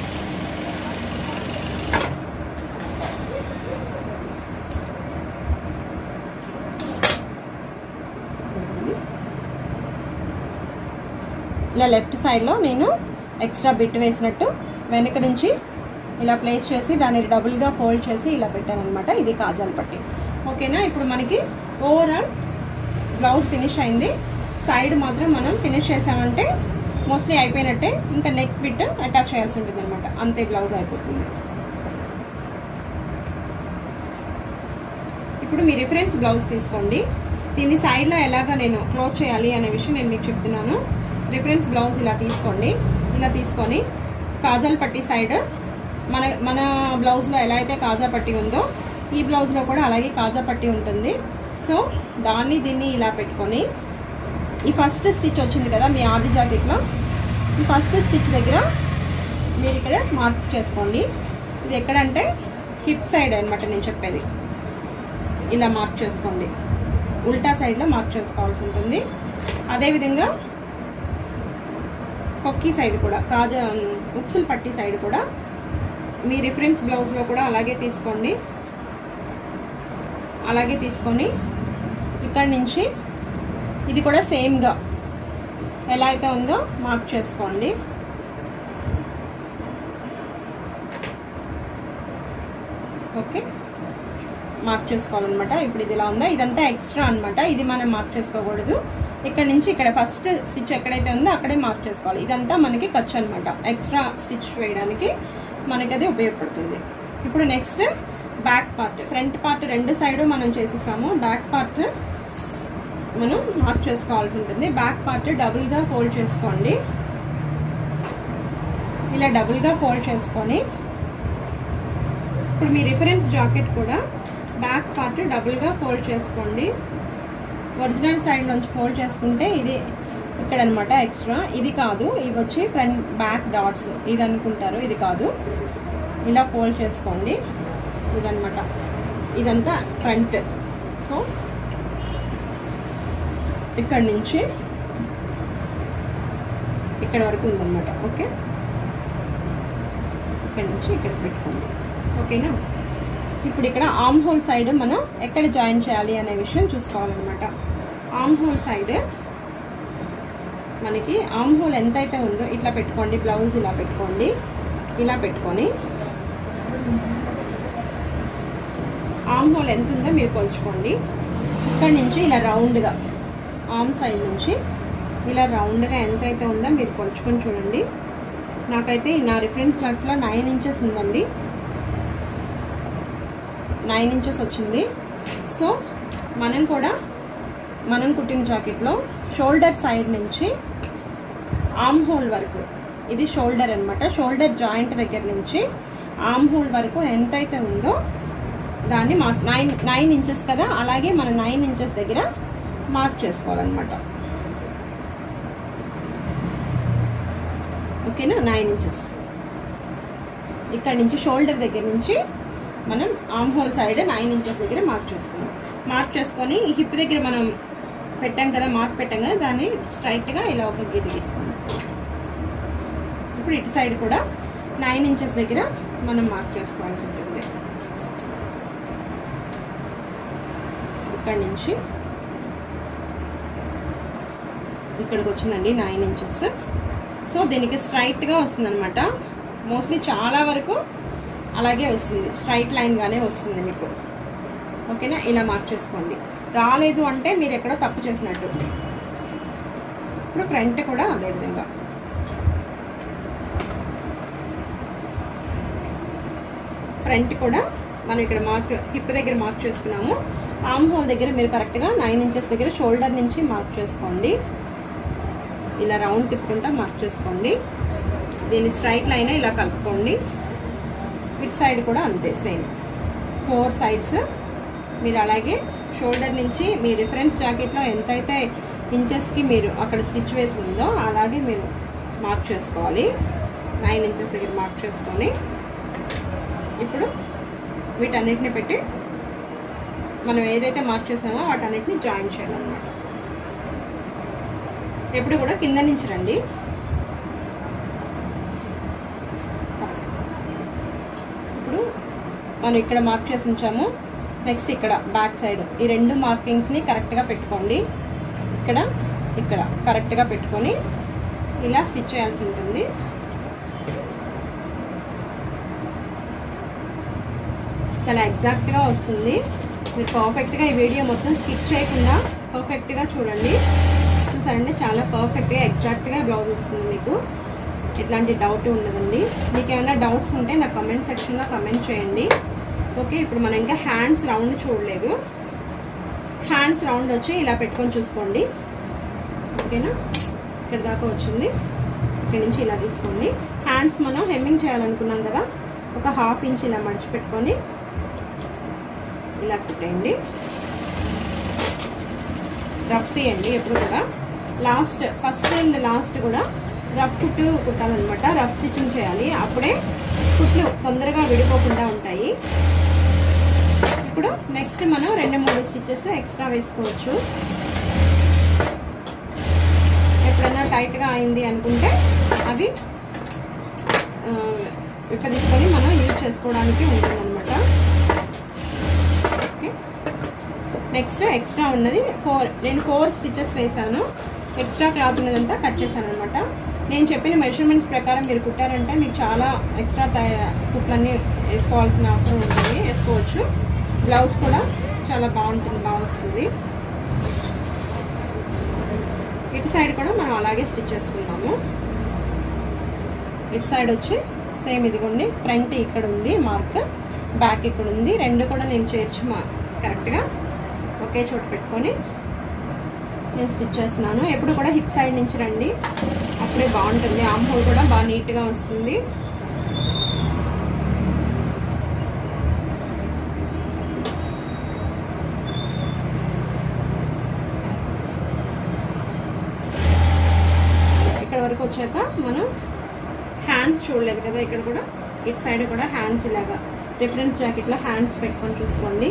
ఇలా లెఫ్ట్ సైడ్లో నేను ఎక్స్ట్రా బిట్ వేసినట్టు వెనక నుంచి ఇలా ప్లేస్ చేసి దాన్ని డబుల్గా ఫోల్డ్ చేసి ఇలా పెట్టాను అనమాట ఇది కాజాలు పట్టి ఓకేనా ఇప్పుడు మనకి ఓవరాల్ బ్లౌజ్ ఫినిష్ అయింది సైడ్ మాత్రం మనం ఫినిష్ చేసామంటే మోస్ట్లీ అయిపోయినట్టే ఇంకా నెక్ బిట్ అటాచ్ చేయాల్సి ఉంటుంది అనమాట అంతే బ్లౌజ్ అయిపోతుంది ఇప్పుడు మీ రిఫరెన్స్ బ్లౌజ్ తీసుకోండి దీన్ని సైడ్లో ఎలాగ నేను క్లోజ్ చేయాలి అనే విషయం నేను మీకు చెప్తున్నాను రిఫరెన్స్ బ్లౌజ్ ఇలా తీసుకోండి ఇలా తీసుకొని కాజల్ పట్టి సైడ్ మన మన బ్లౌజ్లో ఎలా అయితే కాజా పట్టి ఉందో ఈ బ్లౌజ్లో కూడా అలాగే కాజా పట్టి ఉంటుంది సో దాన్ని దీన్ని ఇలా పెట్టుకొని ఈ ఫస్ట్ స్టిచ్ వచ్చింది కదా మీ ఆది జాకెట్లో ఈ ఫస్ట్ స్టిచ్ దగ్గర మీరు ఇక్కడ మార్క్ చేసుకోండి ఇది ఎక్కడంటే హిప్ సైడ్ అనమాట నేను చెప్పేది ఇలా మార్క్ చేసుకోండి ఉల్టా సైడ్లో మార్క్ చేసుకోవాల్సి ఉంటుంది అదేవిధంగా కొక్కీ సైడ్ కూడా కాజా ఉక్సుల్ పట్టి సైడ్ కూడా మీ రిఫరెన్స్ బ్లౌజ్లో కూడా అలాగే తీసుకోండి అలాగే తీసుకొని ఇక్కడ నుంచి ఇది కూడా సేమ్గా ఎలా అయితే ఉందో మార్క్ చేసుకోండి ఓకే మార్క్ చేసుకోవాలన్నమాట ఇప్పుడు ఇది ఇలా ఉందా ఇదంతా ఎక్స్ట్రా అనమాట ఇది మనం మార్క్ చేసుకోకూడదు ఇక్కడ నుంచి ఇక్కడ ఫస్ట్ స్టిచ్ ఎక్కడైతే ఉందో అక్కడే మార్క్ చేసుకోవాలి ఇదంతా మనకి ఖర్చు అనమాట ఎక్స్ట్రా స్టిచ్ వేయడానికి మనకి అది ఉపయోగపడుతుంది ఇప్పుడు next back part front part రెండు సైడ్ మనం చేసేసాము బ్యాక్ పార్ట్ మనం మార్క్ చేసుకోవాల్సి ఉంటుంది బ్యాక్ పార్ట్ డబుల్గా ఫోల్డ్ చేసుకోండి ఇలా డబుల్గా ఫోల్డ్ చేసుకొని ఇప్పుడు మీ రిఫరెన్స్ జాకెట్ కూడా బ్యాక్ పార్ట్ డబుల్గా ఫోల్డ్ చేసుకోండి ఒరిజినల్ సైడ్ నుంచి ఫోల్డ్ చేసుకుంటే ఇది ఇక్కడ అనమాట ఎక్స్ట్రా ఇది కాదు ఇవి వచ్చి ఫ్రంట్ బ్యాక్ డాట్స్ ఇది అనుకుంటారు ఇది కాదు ఇలా ఫోల్డ్ చేసుకోండి ఇదనమాట ఇదంతా ఫ్రంట్ సో ఇక్కడ నుంచి ఇక్కడ వరకు ఉందన్నమాట ఓకే ఇక్కడ నుంచి ఇక్కడ పెట్టుకోండి ఓకేనా ఇప్పుడు ఇక్కడ ఆమ్ హోల్ సైడ్ మనం ఎక్కడ జాయిన్ చేయాలి అనే విషయం చూసుకోవాలన్నమాట ఆమ్ హోల్ సైడ్ మనకి ఆమ్ హోల్ ఎంతైతే ఉందో ఇట్లా పెట్టుకోండి బ్లౌజ్ ఇలా పెట్టుకోండి ఇలా పెట్టుకొని ఆమ్ హోల్ ఎంత ఉందో మీరు కొలుచుకోండి ఇక్కడ నుంచి ఇలా రౌండ్గా ఆమ్ సైడ్ నుంచి ఇలా రౌండ్గా ఎంతైతే ఉందో మీరు కొలుచుకొని చూడండి నాకైతే నా రిఫరెన్స్ చార్ట్లో నైన్ ఇంచెస్ ఉందండి నైన్ ఇంచెస్ వచ్చింది సో మనం కూడా మనం కుట్టిన జాకెట్లో షోల్డర్ సైడ్ నుంచి ఆమ్ హోల్ వరకు ఇది షోల్డర్ అన్నమాట షోల్డర్ జాయింట్ దగ్గర నుంచి ఆమ్ హోల్ వరకు ఎంతైతే ఉందో దాన్ని మార్క్ నైన్ నైన్ ఇంచెస్ కదా అలాగే మనం నైన్ ఇంచెస్ దగ్గర మార్క్ చేసుకోవాలన్నమాట ఓకేనా నైన్ ఇంచెస్ ఇక్కడ నుంచి షోల్డర్ దగ్గర నుంచి మనం armhole side nine inches దగ్గర మార్క్ చేసుకున్నాం మార్క్ చేసుకొని ఈ హిప్ దగ్గర మనం పెట్టాం కదా మార్క్ పెట్టాం కదా దాన్ని స్ట్రైట్గా ఇలా ఒక గీత గీసుకున్నాం ఇప్పుడు ఇటు సైడ్ కూడా నైన్ ఇంచెస్ దగ్గర మనం మార్క్ చేసుకోవాల్సి ఉంటుంది ఇక్కడ నుంచి ఇక్కడికి వచ్చిందండి నైన్ ఇంచెస్ సో దీనికి స్ట్రైట్గా వస్తుంది అనమాట మోస్ట్లీ చాలా వరకు అలాగే వస్తుంది స్ట్రైట్ లైన్గానే వస్తుంది మీకు ఓకేనా ఇలా మార్క్ చేసుకోండి రాలేదు అంటే మీరు ఎక్కడో తప్పు చేసినట్టు ఇప్పుడు ఫ్రంట్ కూడా అదే విధంగా ఫ్రంట్ కూడా మనం ఇక్కడ మార్క్ హిప్ దగ్గర మార్క్ చేసుకున్నాము ఆమ్ హోల్ దగ్గర మీరు కరెక్ట్గా నైన్ ఇంచెస్ దగ్గర షోల్డర్ నుంచి మార్క్ చేసుకోండి ఇలా రౌండ్ తిప్పుకుంటా మార్క్ చేసుకోండి దీన్ని స్ట్రైట్ లైన్ ఇలా కలుపుకోండి ఇటు సైడ్ కూడా అంతే సేమ్ ఫోర్ సైడ్స్ మీరు అలాగే షోల్డర్ నుంచి మీ రిఫరెన్స్ జాకెట్లో ఎంతైతే ఇంచెస్కి మీరు అక్కడ స్టిచ్ వేసి ఉందో అలాగే మీరు మార్క్ చేసుకోవాలి నైన్ ఇంచెస్ దగ్గర మార్క్ చేసుకొని ఇప్పుడు వీటన్నిటిని పెట్టి మనం ఏదైతే మార్క్ చేసామో వాటన్నిటిని జాయిన్ చేయాలన్నమాట ఎప్పుడు కూడా కింద నుంచి రండి ఇప్పుడు మనం ఇక్కడ మార్క్ చేసి ఉంచాము నెక్స్ట్ ఇక్కడ బ్యాక్ సైడ్ ఈ రెండు మార్కింగ్స్ని కరెక్ట్గా పెట్టుకోండి ఇక్కడ ఇక్కడ కరెక్ట్గా పెట్టుకొని ఇలా స్టిచ్ చేయాల్సి ఉంటుంది చాలా ఎగ్జాక్ట్గా వస్తుంది మీరు పర్ఫెక్ట్గా ఈ వీడియో మొత్తం స్కిప్ చేయకుండా పర్ఫెక్ట్గా చూడండి చూసారంటే చాలా పర్ఫెక్ట్గా ఎగ్జాక్ట్గా బ్లౌజ్ వస్తుంది మీకు ఎట్లాంటి డౌట్ ఉండదండి మీకు ఏమైనా డౌట్స్ ఉంటే నా కమెంట్ సెక్షన్లో కమెంట్ చేయండి ఓకే ఇప్పుడు మనం ఇంకా హ్యాండ్స్ రౌండ్ చూడలేదు హ్యాండ్స్ రౌండ్ వచ్చి ఇలా పెట్టుకొని చూసుకోండి ఓకేనా ఇక్కడ దాకా వచ్చింది ఇక్కడ నుంచి ఇలా తీసుకోండి హ్యాండ్స్ మనం హెమ్మింగ్ చేయాలనుకున్నాం కదా ఒక హాఫ్ ఇంచ్ ఇలా మడిచిపెట్టుకొని ఇలా కుట్టేయండి రఫ్ తీయండి ఎప్పుడు కూడా లాస్ట్ ఫస్ట్ అండ్ లాస్ట్ కూడా రఫ్ కుట్టు కుట్టాలన్నమాట రఫ్ స్టిచ్చింగ్ చేయాలి అప్పుడే కుట్లు తొందరగా విడిపోకుండా ఉంటాయి ఇప్పుడు నెక్స్ట్ మనం రెండు మూడు స్టిచ్చెస్ ఎక్స్ట్రా వేసుకోవచ్చు ఎప్పుడైనా టైట్గా అయింది అనుకుంటే అవి విప్పదీసుకొని మనం యూజ్ చేసుకోవడానికి ఉంటుందన్నమాట ఓకే నెక్స్ట్ ఎక్స్ట్రా ఉన్నది ఫోర్ నేను ఫోర్ స్టిచెస్ వేసాను ఎక్స్ట్రా క్లాత్ ఉన్నదంతా కట్ చేశాను అనమాట నేను చెప్పిన మెజర్మెంట్స్ ప్రకారం మీరు కుట్టారంటే మీకు చాలా ఎక్స్ట్రా కుట్లన్నీ వేసుకోవాల్సిన అవసరం ఉంటుంది వేసుకోవచ్చు బ్లౌజ్ కూడా చాలా బాగుంటుంది బాగా వస్తుంది ఇటు సైడ్ కూడా మనం అలాగే స్టిచ్ చేసుకుందాము ఇటు సైడ్ వచ్చి సేమ్ ఇదిగోండి ఫ్రంట్ ఇక్కడ ఉంది మార్క్ బ్యాక్ ఇక్కడ ఉంది రెండు కూడా నేను చేర్చి మా కరెక్ట్గా ఒకే చోట పెట్టుకొని నేను స్టిచ్ చేస్తున్నాను ఎప్పుడు కూడా హిప్ సైడ్ నుంచి రండి అప్పుడే బాగుంటుంది ఆమ్ హోల్ కూడా బాగా నీట్గా వస్తుంది ఇక్కడ వరకు వచ్చాక మనం హ్యాండ్స్ చూడలేదు కదా ఇక్కడ కూడా ఇటు సైడ్ కూడా హ్యాండ్స్ ఇలాగా డిఫరెన్స్ జాకెట్లో హ్యాండ్స్ పెట్టుకొని చూసుకోండి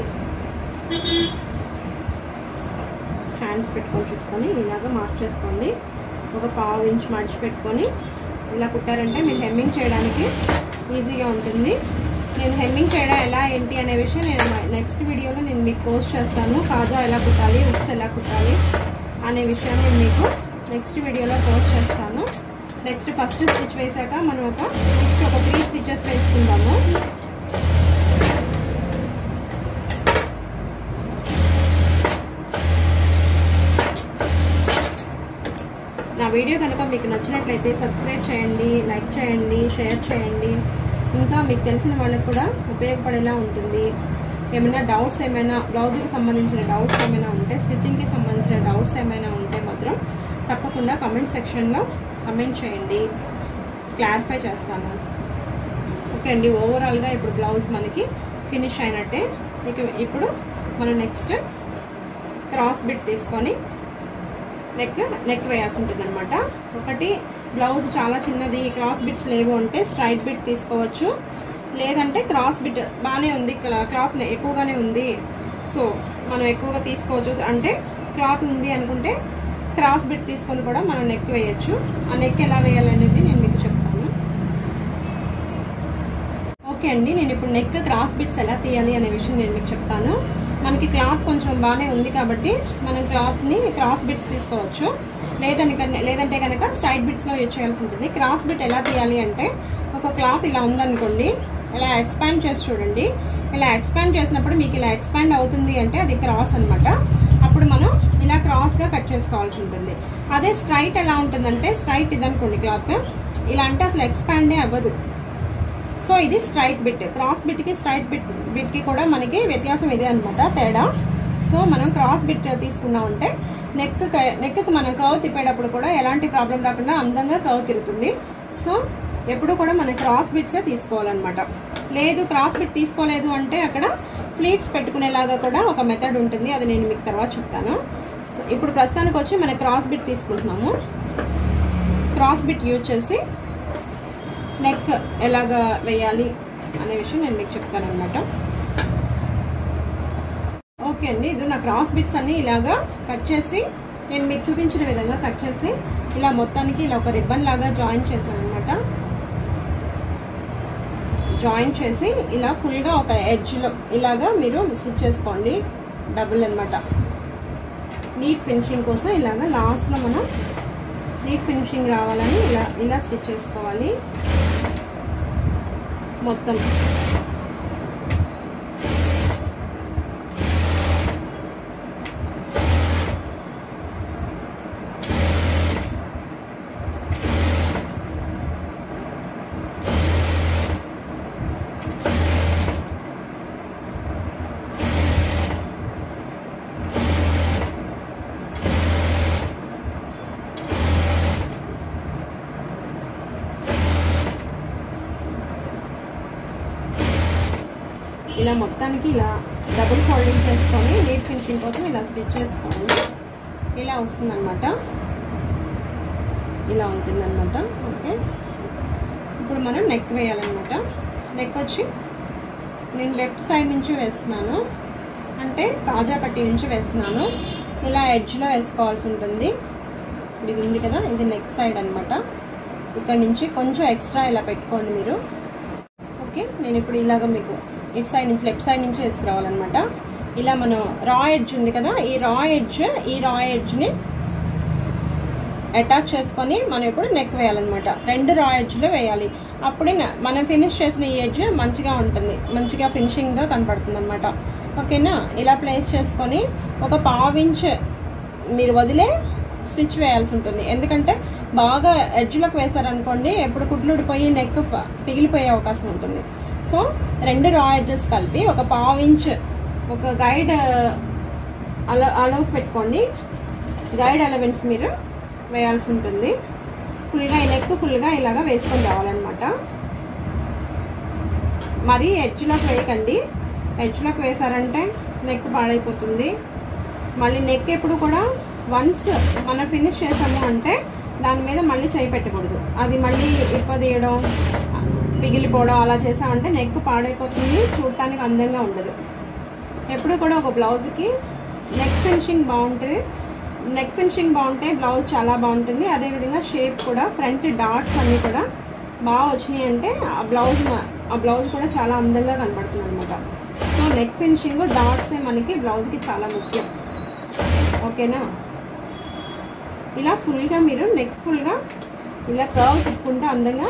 హ్యాండ్స్ పెట్టుకొని చూసుకొని ఇలాగ మార్క్ చేసుకోండి ఒక పావు ఇంచ్ మడిచి పెట్టుకొని ఇలా కుట్టారంటే మీరు హెమ్మింగ్ చేయడానికి ఈజీగా ఉంటుంది నేను హెమ్మింగ్ చేయడం ఎలా ఏంటి అనే విషయం నేను నెక్స్ట్ వీడియోలో నేను మీకు పోస్ట్ చేస్తాను కాజా ఎలా కుట్టాలి ఉక్స్ ఎలా కుట్టాలి అనే విషయాన్ని నేను మీకు నెక్స్ట్ వీడియోలో పోస్ట్ చేస్తాను నెక్స్ట్ ఫస్ట్ స్టిచ్ వేసాక మనం ఒక నెక్స్ట్ ఒక త్రీ స్టిచెస్ వేసుకుందాము నా వీడియో కనుక మీకు నచ్చినట్లయితే సబ్స్క్రైబ్ చేయండి లైక్ చేయండి షేర్ చేయండి ఇంకా మీకు తెలిసిన వాళ్ళకి కూడా ఉపయోగపడేలా ఉంటుంది ఏమైనా డౌట్స్ ఏమైనా బ్లౌజ్కి సంబంధించిన డౌట్స్ ఏమైనా ఉంటే స్టిచ్చింగ్కి సంబంధించిన డౌట్స్ ఏమైనా ఉంటే మాత్రం తప్పకుండా కమెంట్ సెక్షన్లో కమెంట్ చేయండి క్లారిఫై చేస్తాను ఓకే అండి ఓవరాల్గా ఇప్పుడు బ్లౌజ్ మనకి ఫినిష్ అయినట్టే ఇక ఇప్పుడు మనం నెక్స్ట్ క్రాస్ బిట్ తీసుకొని నెక్ నెక్ వేయాల్సి ఉంటుంది అనమాట ఒకటి బ్లౌజ్ చాలా చిన్నది క్రాస్ బిట్స్ లేవు అంటే స్ట్రైట్ బిట్ తీసుకోవచ్చు లేదంటే క్రాస్ బిట్ బాగానే ఉంది క్లాత్ ఎక్కువగానే ఉంది సో మనం ఎక్కువగా తీసుకోవచ్చు అంటే క్లాత్ ఉంది అనుకుంటే క్రాస్ బిట్ తీసుకొని కూడా మనం నెక్ వేయచ్చు ఆ నెక్ ఎలా వేయాలనేది నేను మీకు చెప్తాను ఓకే అండి నేను ఇప్పుడు నెక్ క్రాస్ బిట్స్ ఎలా తీయాలి అనే విషయం నేను మీకు చెప్తాను మనకి క్లాత్ కొంచెం బాగానే ఉంది కాబట్టి మనం క్లాత్ని క్రాస్ బిట్స్ తీసుకోవచ్చు లేదని లేదంటే కనుక స్ట్రైట్ బిట్స్లో యూజ్ చేయాల్సి ఉంటుంది క్రాస్ బిట్ ఎలా తీయాలి అంటే ఒక క్లాత్ ఇలా ఉందనుకోండి ఇలా ఎక్స్పాండ్ చేసి చూడండి ఇలా ఎక్స్పాండ్ చేసినప్పుడు మీకు ఇలా ఎక్స్పాండ్ అవుతుంది అంటే అది క్రాస్ అనమాట అప్పుడు మనం ఇలా క్రాస్గా కట్ చేసుకోవాల్సి ఉంటుంది అదే స్ట్రైట్ ఎలా ఉంటుందంటే స్ట్రైట్ ఇదనుకోండి క్లాత్ ఇలా అంటే అసలు ఎక్స్పాండే అవ్వదు సో ఇది స్ట్రైట్ బిట్ క్రాస్ బిట్కి స్ట్రైట్ బిట్ బిట్కి కూడా మనకి వ్యత్యాసం ఇదే అనమాట తేడా సో మనం క్రాస్ బిట్ తీసుకున్నామంటే నెక్ నెక్కి మనం కవ్ తిప్పేటప్పుడు కూడా ఎలాంటి ప్రాబ్లం రాకుండా అందంగా కవ్ తిరుగుతుంది సో ఎప్పుడు కూడా మనం క్రాస్ బిట్సే తీసుకోవాలన్నమాట లేదు క్రాస్ బిట్ తీసుకోలేదు అంటే అక్కడ ప్లీట్స్ పెట్టుకునేలాగా కూడా ఒక మెథడ్ ఉంటుంది అది నేను మీకు తర్వాత చెప్తాను సో ఇప్పుడు ప్రస్తుతానికి వచ్చి మనం క్రాస్ బిట్ తీసుకుంటున్నాము క్రాస్ బిట్ యూజ్ చేసి నెక్ ఎలాగా వేయాలి అనే విషయం నేను మీకు చెప్తాను అనమాట ఓకే అండి ఇది నా క్రాస్ బిట్స్ అన్ని ఇలాగా కట్ చేసి నేను మీకు చూపించిన విధంగా కట్ చేసి ఇలా మొత్తానికి ఇలా ఒక రిబ్బన్ లాగా జాయిన్ చేశాను అనమాట జాయిన్ చేసి ఇలా ఫుల్గా ఒక ఎడ్జ్లో ఇలాగా మీరు స్టిచ్ చేసుకోండి డబుల్ అనమాట నీట్ ఫినిషింగ్ కోసం ఇలాగా లాస్ట్లో మనం నీట్ ఫినిషింగ్ రావాలని ఇలా ఇలా స్టిచ్ చేసుకోవాలి మొత్తం ఇలా మొత్తానికి ఇలా డబుల్ ఫోల్డింగ్ చేసుకొని నీట్ ఫినిషింగ్ కోసం ఇలా స్టిచ్ చేసుకోండి ఇలా వస్తుందన్నమాట ఇలా ఉంటుందన్నమాట ఓకే ఇప్పుడు మనం నెక్ వేయాలన్నమాట నెక్ వచ్చి నేను లెఫ్ట్ సైడ్ నుంచి వేస్తున్నాను అంటే కాజా పట్టి నుంచి వేస్తున్నాను ఇలా ఎడ్జ్లో వేసుకోవాల్సి ఉంటుంది ఇది ఉంది కదా ఇది నెక్ సైడ్ అనమాట ఇక్కడ నుంచి కొంచెం ఎక్స్ట్రా ఇలా పెట్టుకోండి మీరు ఓకే నేను ఇప్పుడు ఇలాగ మీకు ఇటు సైడ్ నుంచి లెఫ్ట్ సైడ్ నుంచి వేసుకురావాలన్నమాట ఇలా మనం రా ఎడ్జ్ ఉంది కదా ఈ రా ఎడ్జ్ ఈ రా ఎడ్జ్ని అటాచ్ చేసుకొని మనం ఇప్పుడు నెక్ వేయాలన్నమాట రెండు రా ఎడ్జ్లో వేయాలి అప్పుడే మనం ఫినిష్ చేసిన ఈ ఎడ్జ్ మంచిగా ఉంటుంది మంచిగా ఫినిషింగ్గా కనపడుతుంది అనమాట ఓకేనా ఇలా ప్లేస్ చేసుకొని ఒక పావించ్ మీరు వదిలే స్టిచ్ వేయాల్సి ఉంటుంది ఎందుకంటే బాగా ఎడ్జ్లోకి వేశారనుకోండి ఎప్పుడు కుట్లు ఊడిపోయి నెక్ పిగిలిపోయే అవకాశం ఉంటుంది సో రెండు రా ఎడ్జెస్ కలిపి ఒక పావించ్ ఒక గైడ్ అలా అలవుకి పెట్టుకోండి గైడ్ అలవెన్స్ మీరు వేయాల్సి ఉంటుంది ఫుల్గా ఈ నెక్ ఫుల్గా ఇలాగా వేసుకొని రావాలన్నమాట మరి ఎడ్జ్లోకి వేయకండి ఎడ్జ్లోకి వేసారంటే నెక్ పాడైపోతుంది మళ్ళీ నెక్ ఎప్పుడు కూడా వన్స్ మనం ఫినిష్ చేసాము అంటే దాని మీద మళ్ళీ చేయి పెట్టకూడదు అది మళ్ళీ ఇప్పదీయడం పిగిలిపోవడం అలా చేసామంటే నెక్ పాడైపోతుంది చూడటానికి అందంగా ఉండదు ఎప్పుడు కూడా ఒక బ్లౌజ్కి నెక్ ఫినిషింగ్ బాగుంటుంది నెక్ ఫినిషింగ్ బాగుంటే బ్లౌజ్ చాలా బాగుంటుంది అదేవిధంగా షేప్ కూడా ఫ్రంట్ డాట్స్ అన్నీ కూడా బాగా వచ్చినాయి అంటే ఆ బ్లౌజ్ ఆ బ్లౌజ్ కూడా చాలా అందంగా కనబడుతుంది అనమాట సో నెక్ ఫినిషింగ్ డాట్సే మనకి బ్లౌజ్కి చాలా ముఖ్యం ఓకేనా ఇలా ఫుల్గా మీరు నెక్ ఫుల్గా ఇలా కర్వ్ తిప్పుకుంటే అందంగా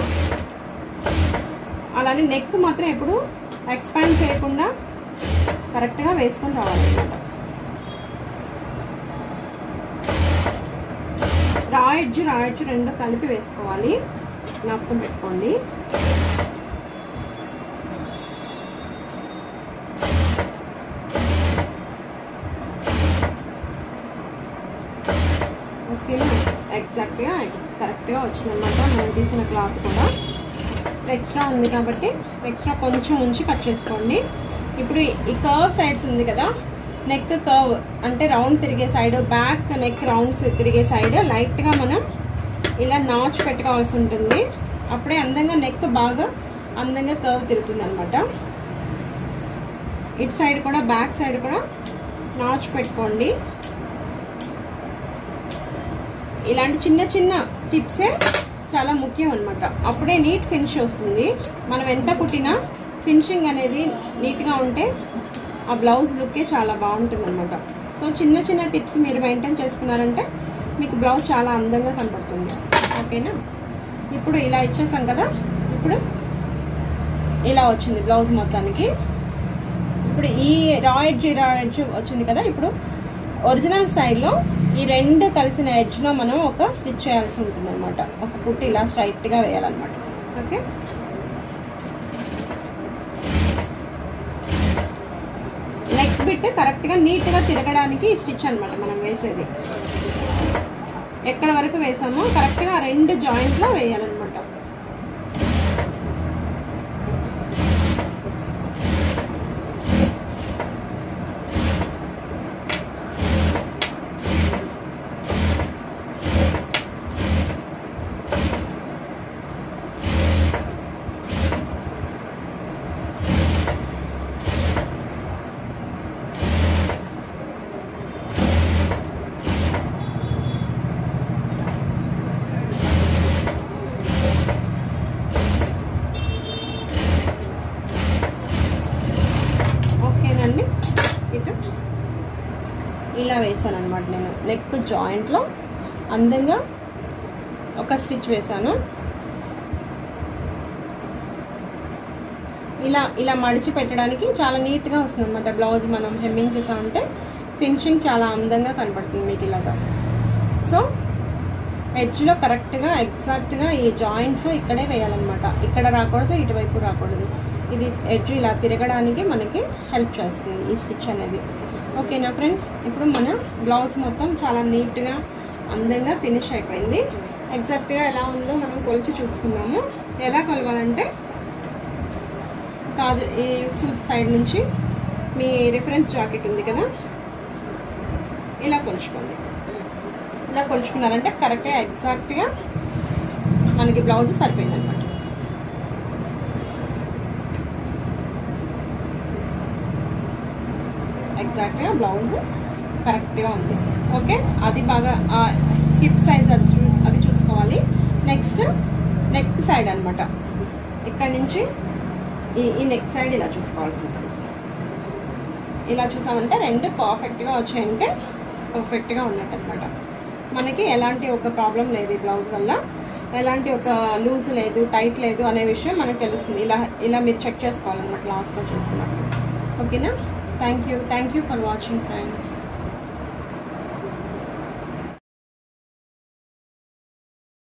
అలానే నెక్ మాత్రం ఎప్పుడు ఎక్స్పాండ్ చేయకుండా కరెక్ట్గా వేసుకొని రావాలన్నమాట రా ఎడ్జ్ రా ఎడ్జ్ రెండు కలిపి వేసుకోవాలి జ్ఞాపకం పెట్టుకోండి ఓకేనా ఎగ్జాక్ట్గా కరెక్ట్గా వచ్చిందనమాట మనం తీసిన క్లాత్ కూడా ఎక్స్ట్రా ఉంది కాబట్టి ఎక్స్ట్రా కొంచెం ఉంచి కట్ చేసుకోండి ఇప్పుడు ఈ కర్వ్ సైడ్స్ ఉంది కదా నెక్ కర్వ్ అంటే రౌండ్ తిరిగే సైడ్ బ్యాక్ నెక్ రౌండ్స్ తిరిగే సైడ్ లైట్గా మనం ఇలా నాచ్ పెట్టుకోవాల్సి ఉంటుంది అప్పుడే అందంగా నెక్ బాగా అందంగా కర్వ్ తిరుగుతుంది అనమాట ఇటు సైడ్ కూడా బ్యాక్ సైడ్ కూడా నాచ్ పెట్టుకోండి ఇలాంటి చిన్న చిన్న టిప్సే చాలా ముఖ్యం అనమాట అప్పుడే నీట్ ఫినిష్ వస్తుంది మనం ఎంత కుట్టినా ఫినిషింగ్ అనేది నీట్గా ఉంటే ఆ బ్లౌజ్ లుక్కే చాలా బాగుంటుంది అనమాట సో చిన్న చిన్న టిప్స్ మీరు మెయింటైన్ చేసుకున్నారంటే మీకు బ్లౌజ్ చాలా అందంగా కనపడుతుంది ఓకేనా ఇప్పుడు ఇలా ఇచ్చేసాం కదా ఇప్పుడు ఇలా వచ్చింది బ్లౌజ్ మొత్తానికి ఇప్పుడు ఈ రా ఎడ్జ్ రా ఎడ్జ్ వచ్చింది కదా ఇప్పుడు ఒరిజినల్ సైడ్లో ఈ రెండు కలిసిన ఎడ్జ్లో మనం ఒక స్టిచ్ చేయాల్సి ఉంటుంది అనమాట ఒక కుట్టి ఇలా స్ట్రైట్గా వేయాలన్నమాట ఓకే నెక్ బిట్ కరెక్ట్గా నీట్గా తిరగడానికి ఈ స్టిచ్ అనమాట మనం వేసేది ఎక్కడ వరకు వేసామో కరెక్ట్గా ఆ రెండు జాయింట్లో వేయాలన్నమాట ఓకేనండి ఇది ఇలా వేసాను అనమాట నేను నెక్ జాయింట్లో అందంగా ఒక స్టిచ్ వేసాను ఇలా ఇలా మడిచి పెట్టడానికి చాలా నీట్గా వస్తుంది అనమాట బ్లౌజ్ మనం హెమ్మింగ్ చేసామంటే ఫినిషింగ్ చాలా అందంగా కనపడుతుంది మీకు ఇలాగా సో ఎడ్జ్లో కరెక్ట్గా ఎగ్జాక్ట్గా ఈ జాయింట్లో ఇక్కడే వేయాలన్నమాట ఇక్కడ రాకూడదు ఇటువైపు రాకూడదు ఇది ఎడ్జ్ ఇలా తిరగడానికి మనకి హెల్ప్ చేస్తుంది ఈ స్టిచ్ అనేది ఓకేనా ఫ్రెండ్స్ ఇప్పుడు మన బ్లౌజ్ మొత్తం చాలా నీట్గా అందంగా ఫినిష్ అయిపోయింది ఎగ్జాక్ట్గా ఎలా ఉందో మనం కొలిచి చూసుకుందాము ఎలా కొలవాలంటే కాజు ఈ సైడ్ నుంచి మీ రిఫరెన్స్ జాకెట్ ఉంది కదా ఇలా కొలుచుకోండి ఇలా కొలుచుకున్నారంటే కరెక్ట్గా ఎగ్జాక్ట్గా మనకి బ్లౌజ్ సరిపోయింది అనమాట ఎగ్జాక్ట్గా బ్లౌజ్ కరెక్ట్గా ఉంది ఓకే అది బాగా హిప్ సైజ్ అది చూ- అది చూసుకోవాలి నెక్స్ట్ నెక్ సైడ్ అనమాట ఇక్కడ నుంచి ఈ ఈ నెక్ సైడ్ ఇలా చూసుకోవాల్సి ఉంటుంది ఇలా చూసామంటే రెండు పర్ఫెక్ట్గా వచ్చాయంటే పర్ఫెక్ట్గా ఉన్నట్టు అనమాట మనకి ఎలాంటి ఒక ప్రాబ్లం లేదు ఈ బ్లౌజ్ వల్ల ఎలాంటి ఒక లూజ్ లేదు టైట్ లేదు అనే విషయం మనకు తెలుస్తుంది ఇలా ఇలా మీరు చెక్ చేసుకోవాలన్నమాట లాస్ట్లో చూసుకున్నప్పుడు ఓకేనా thank you thank you for watching friends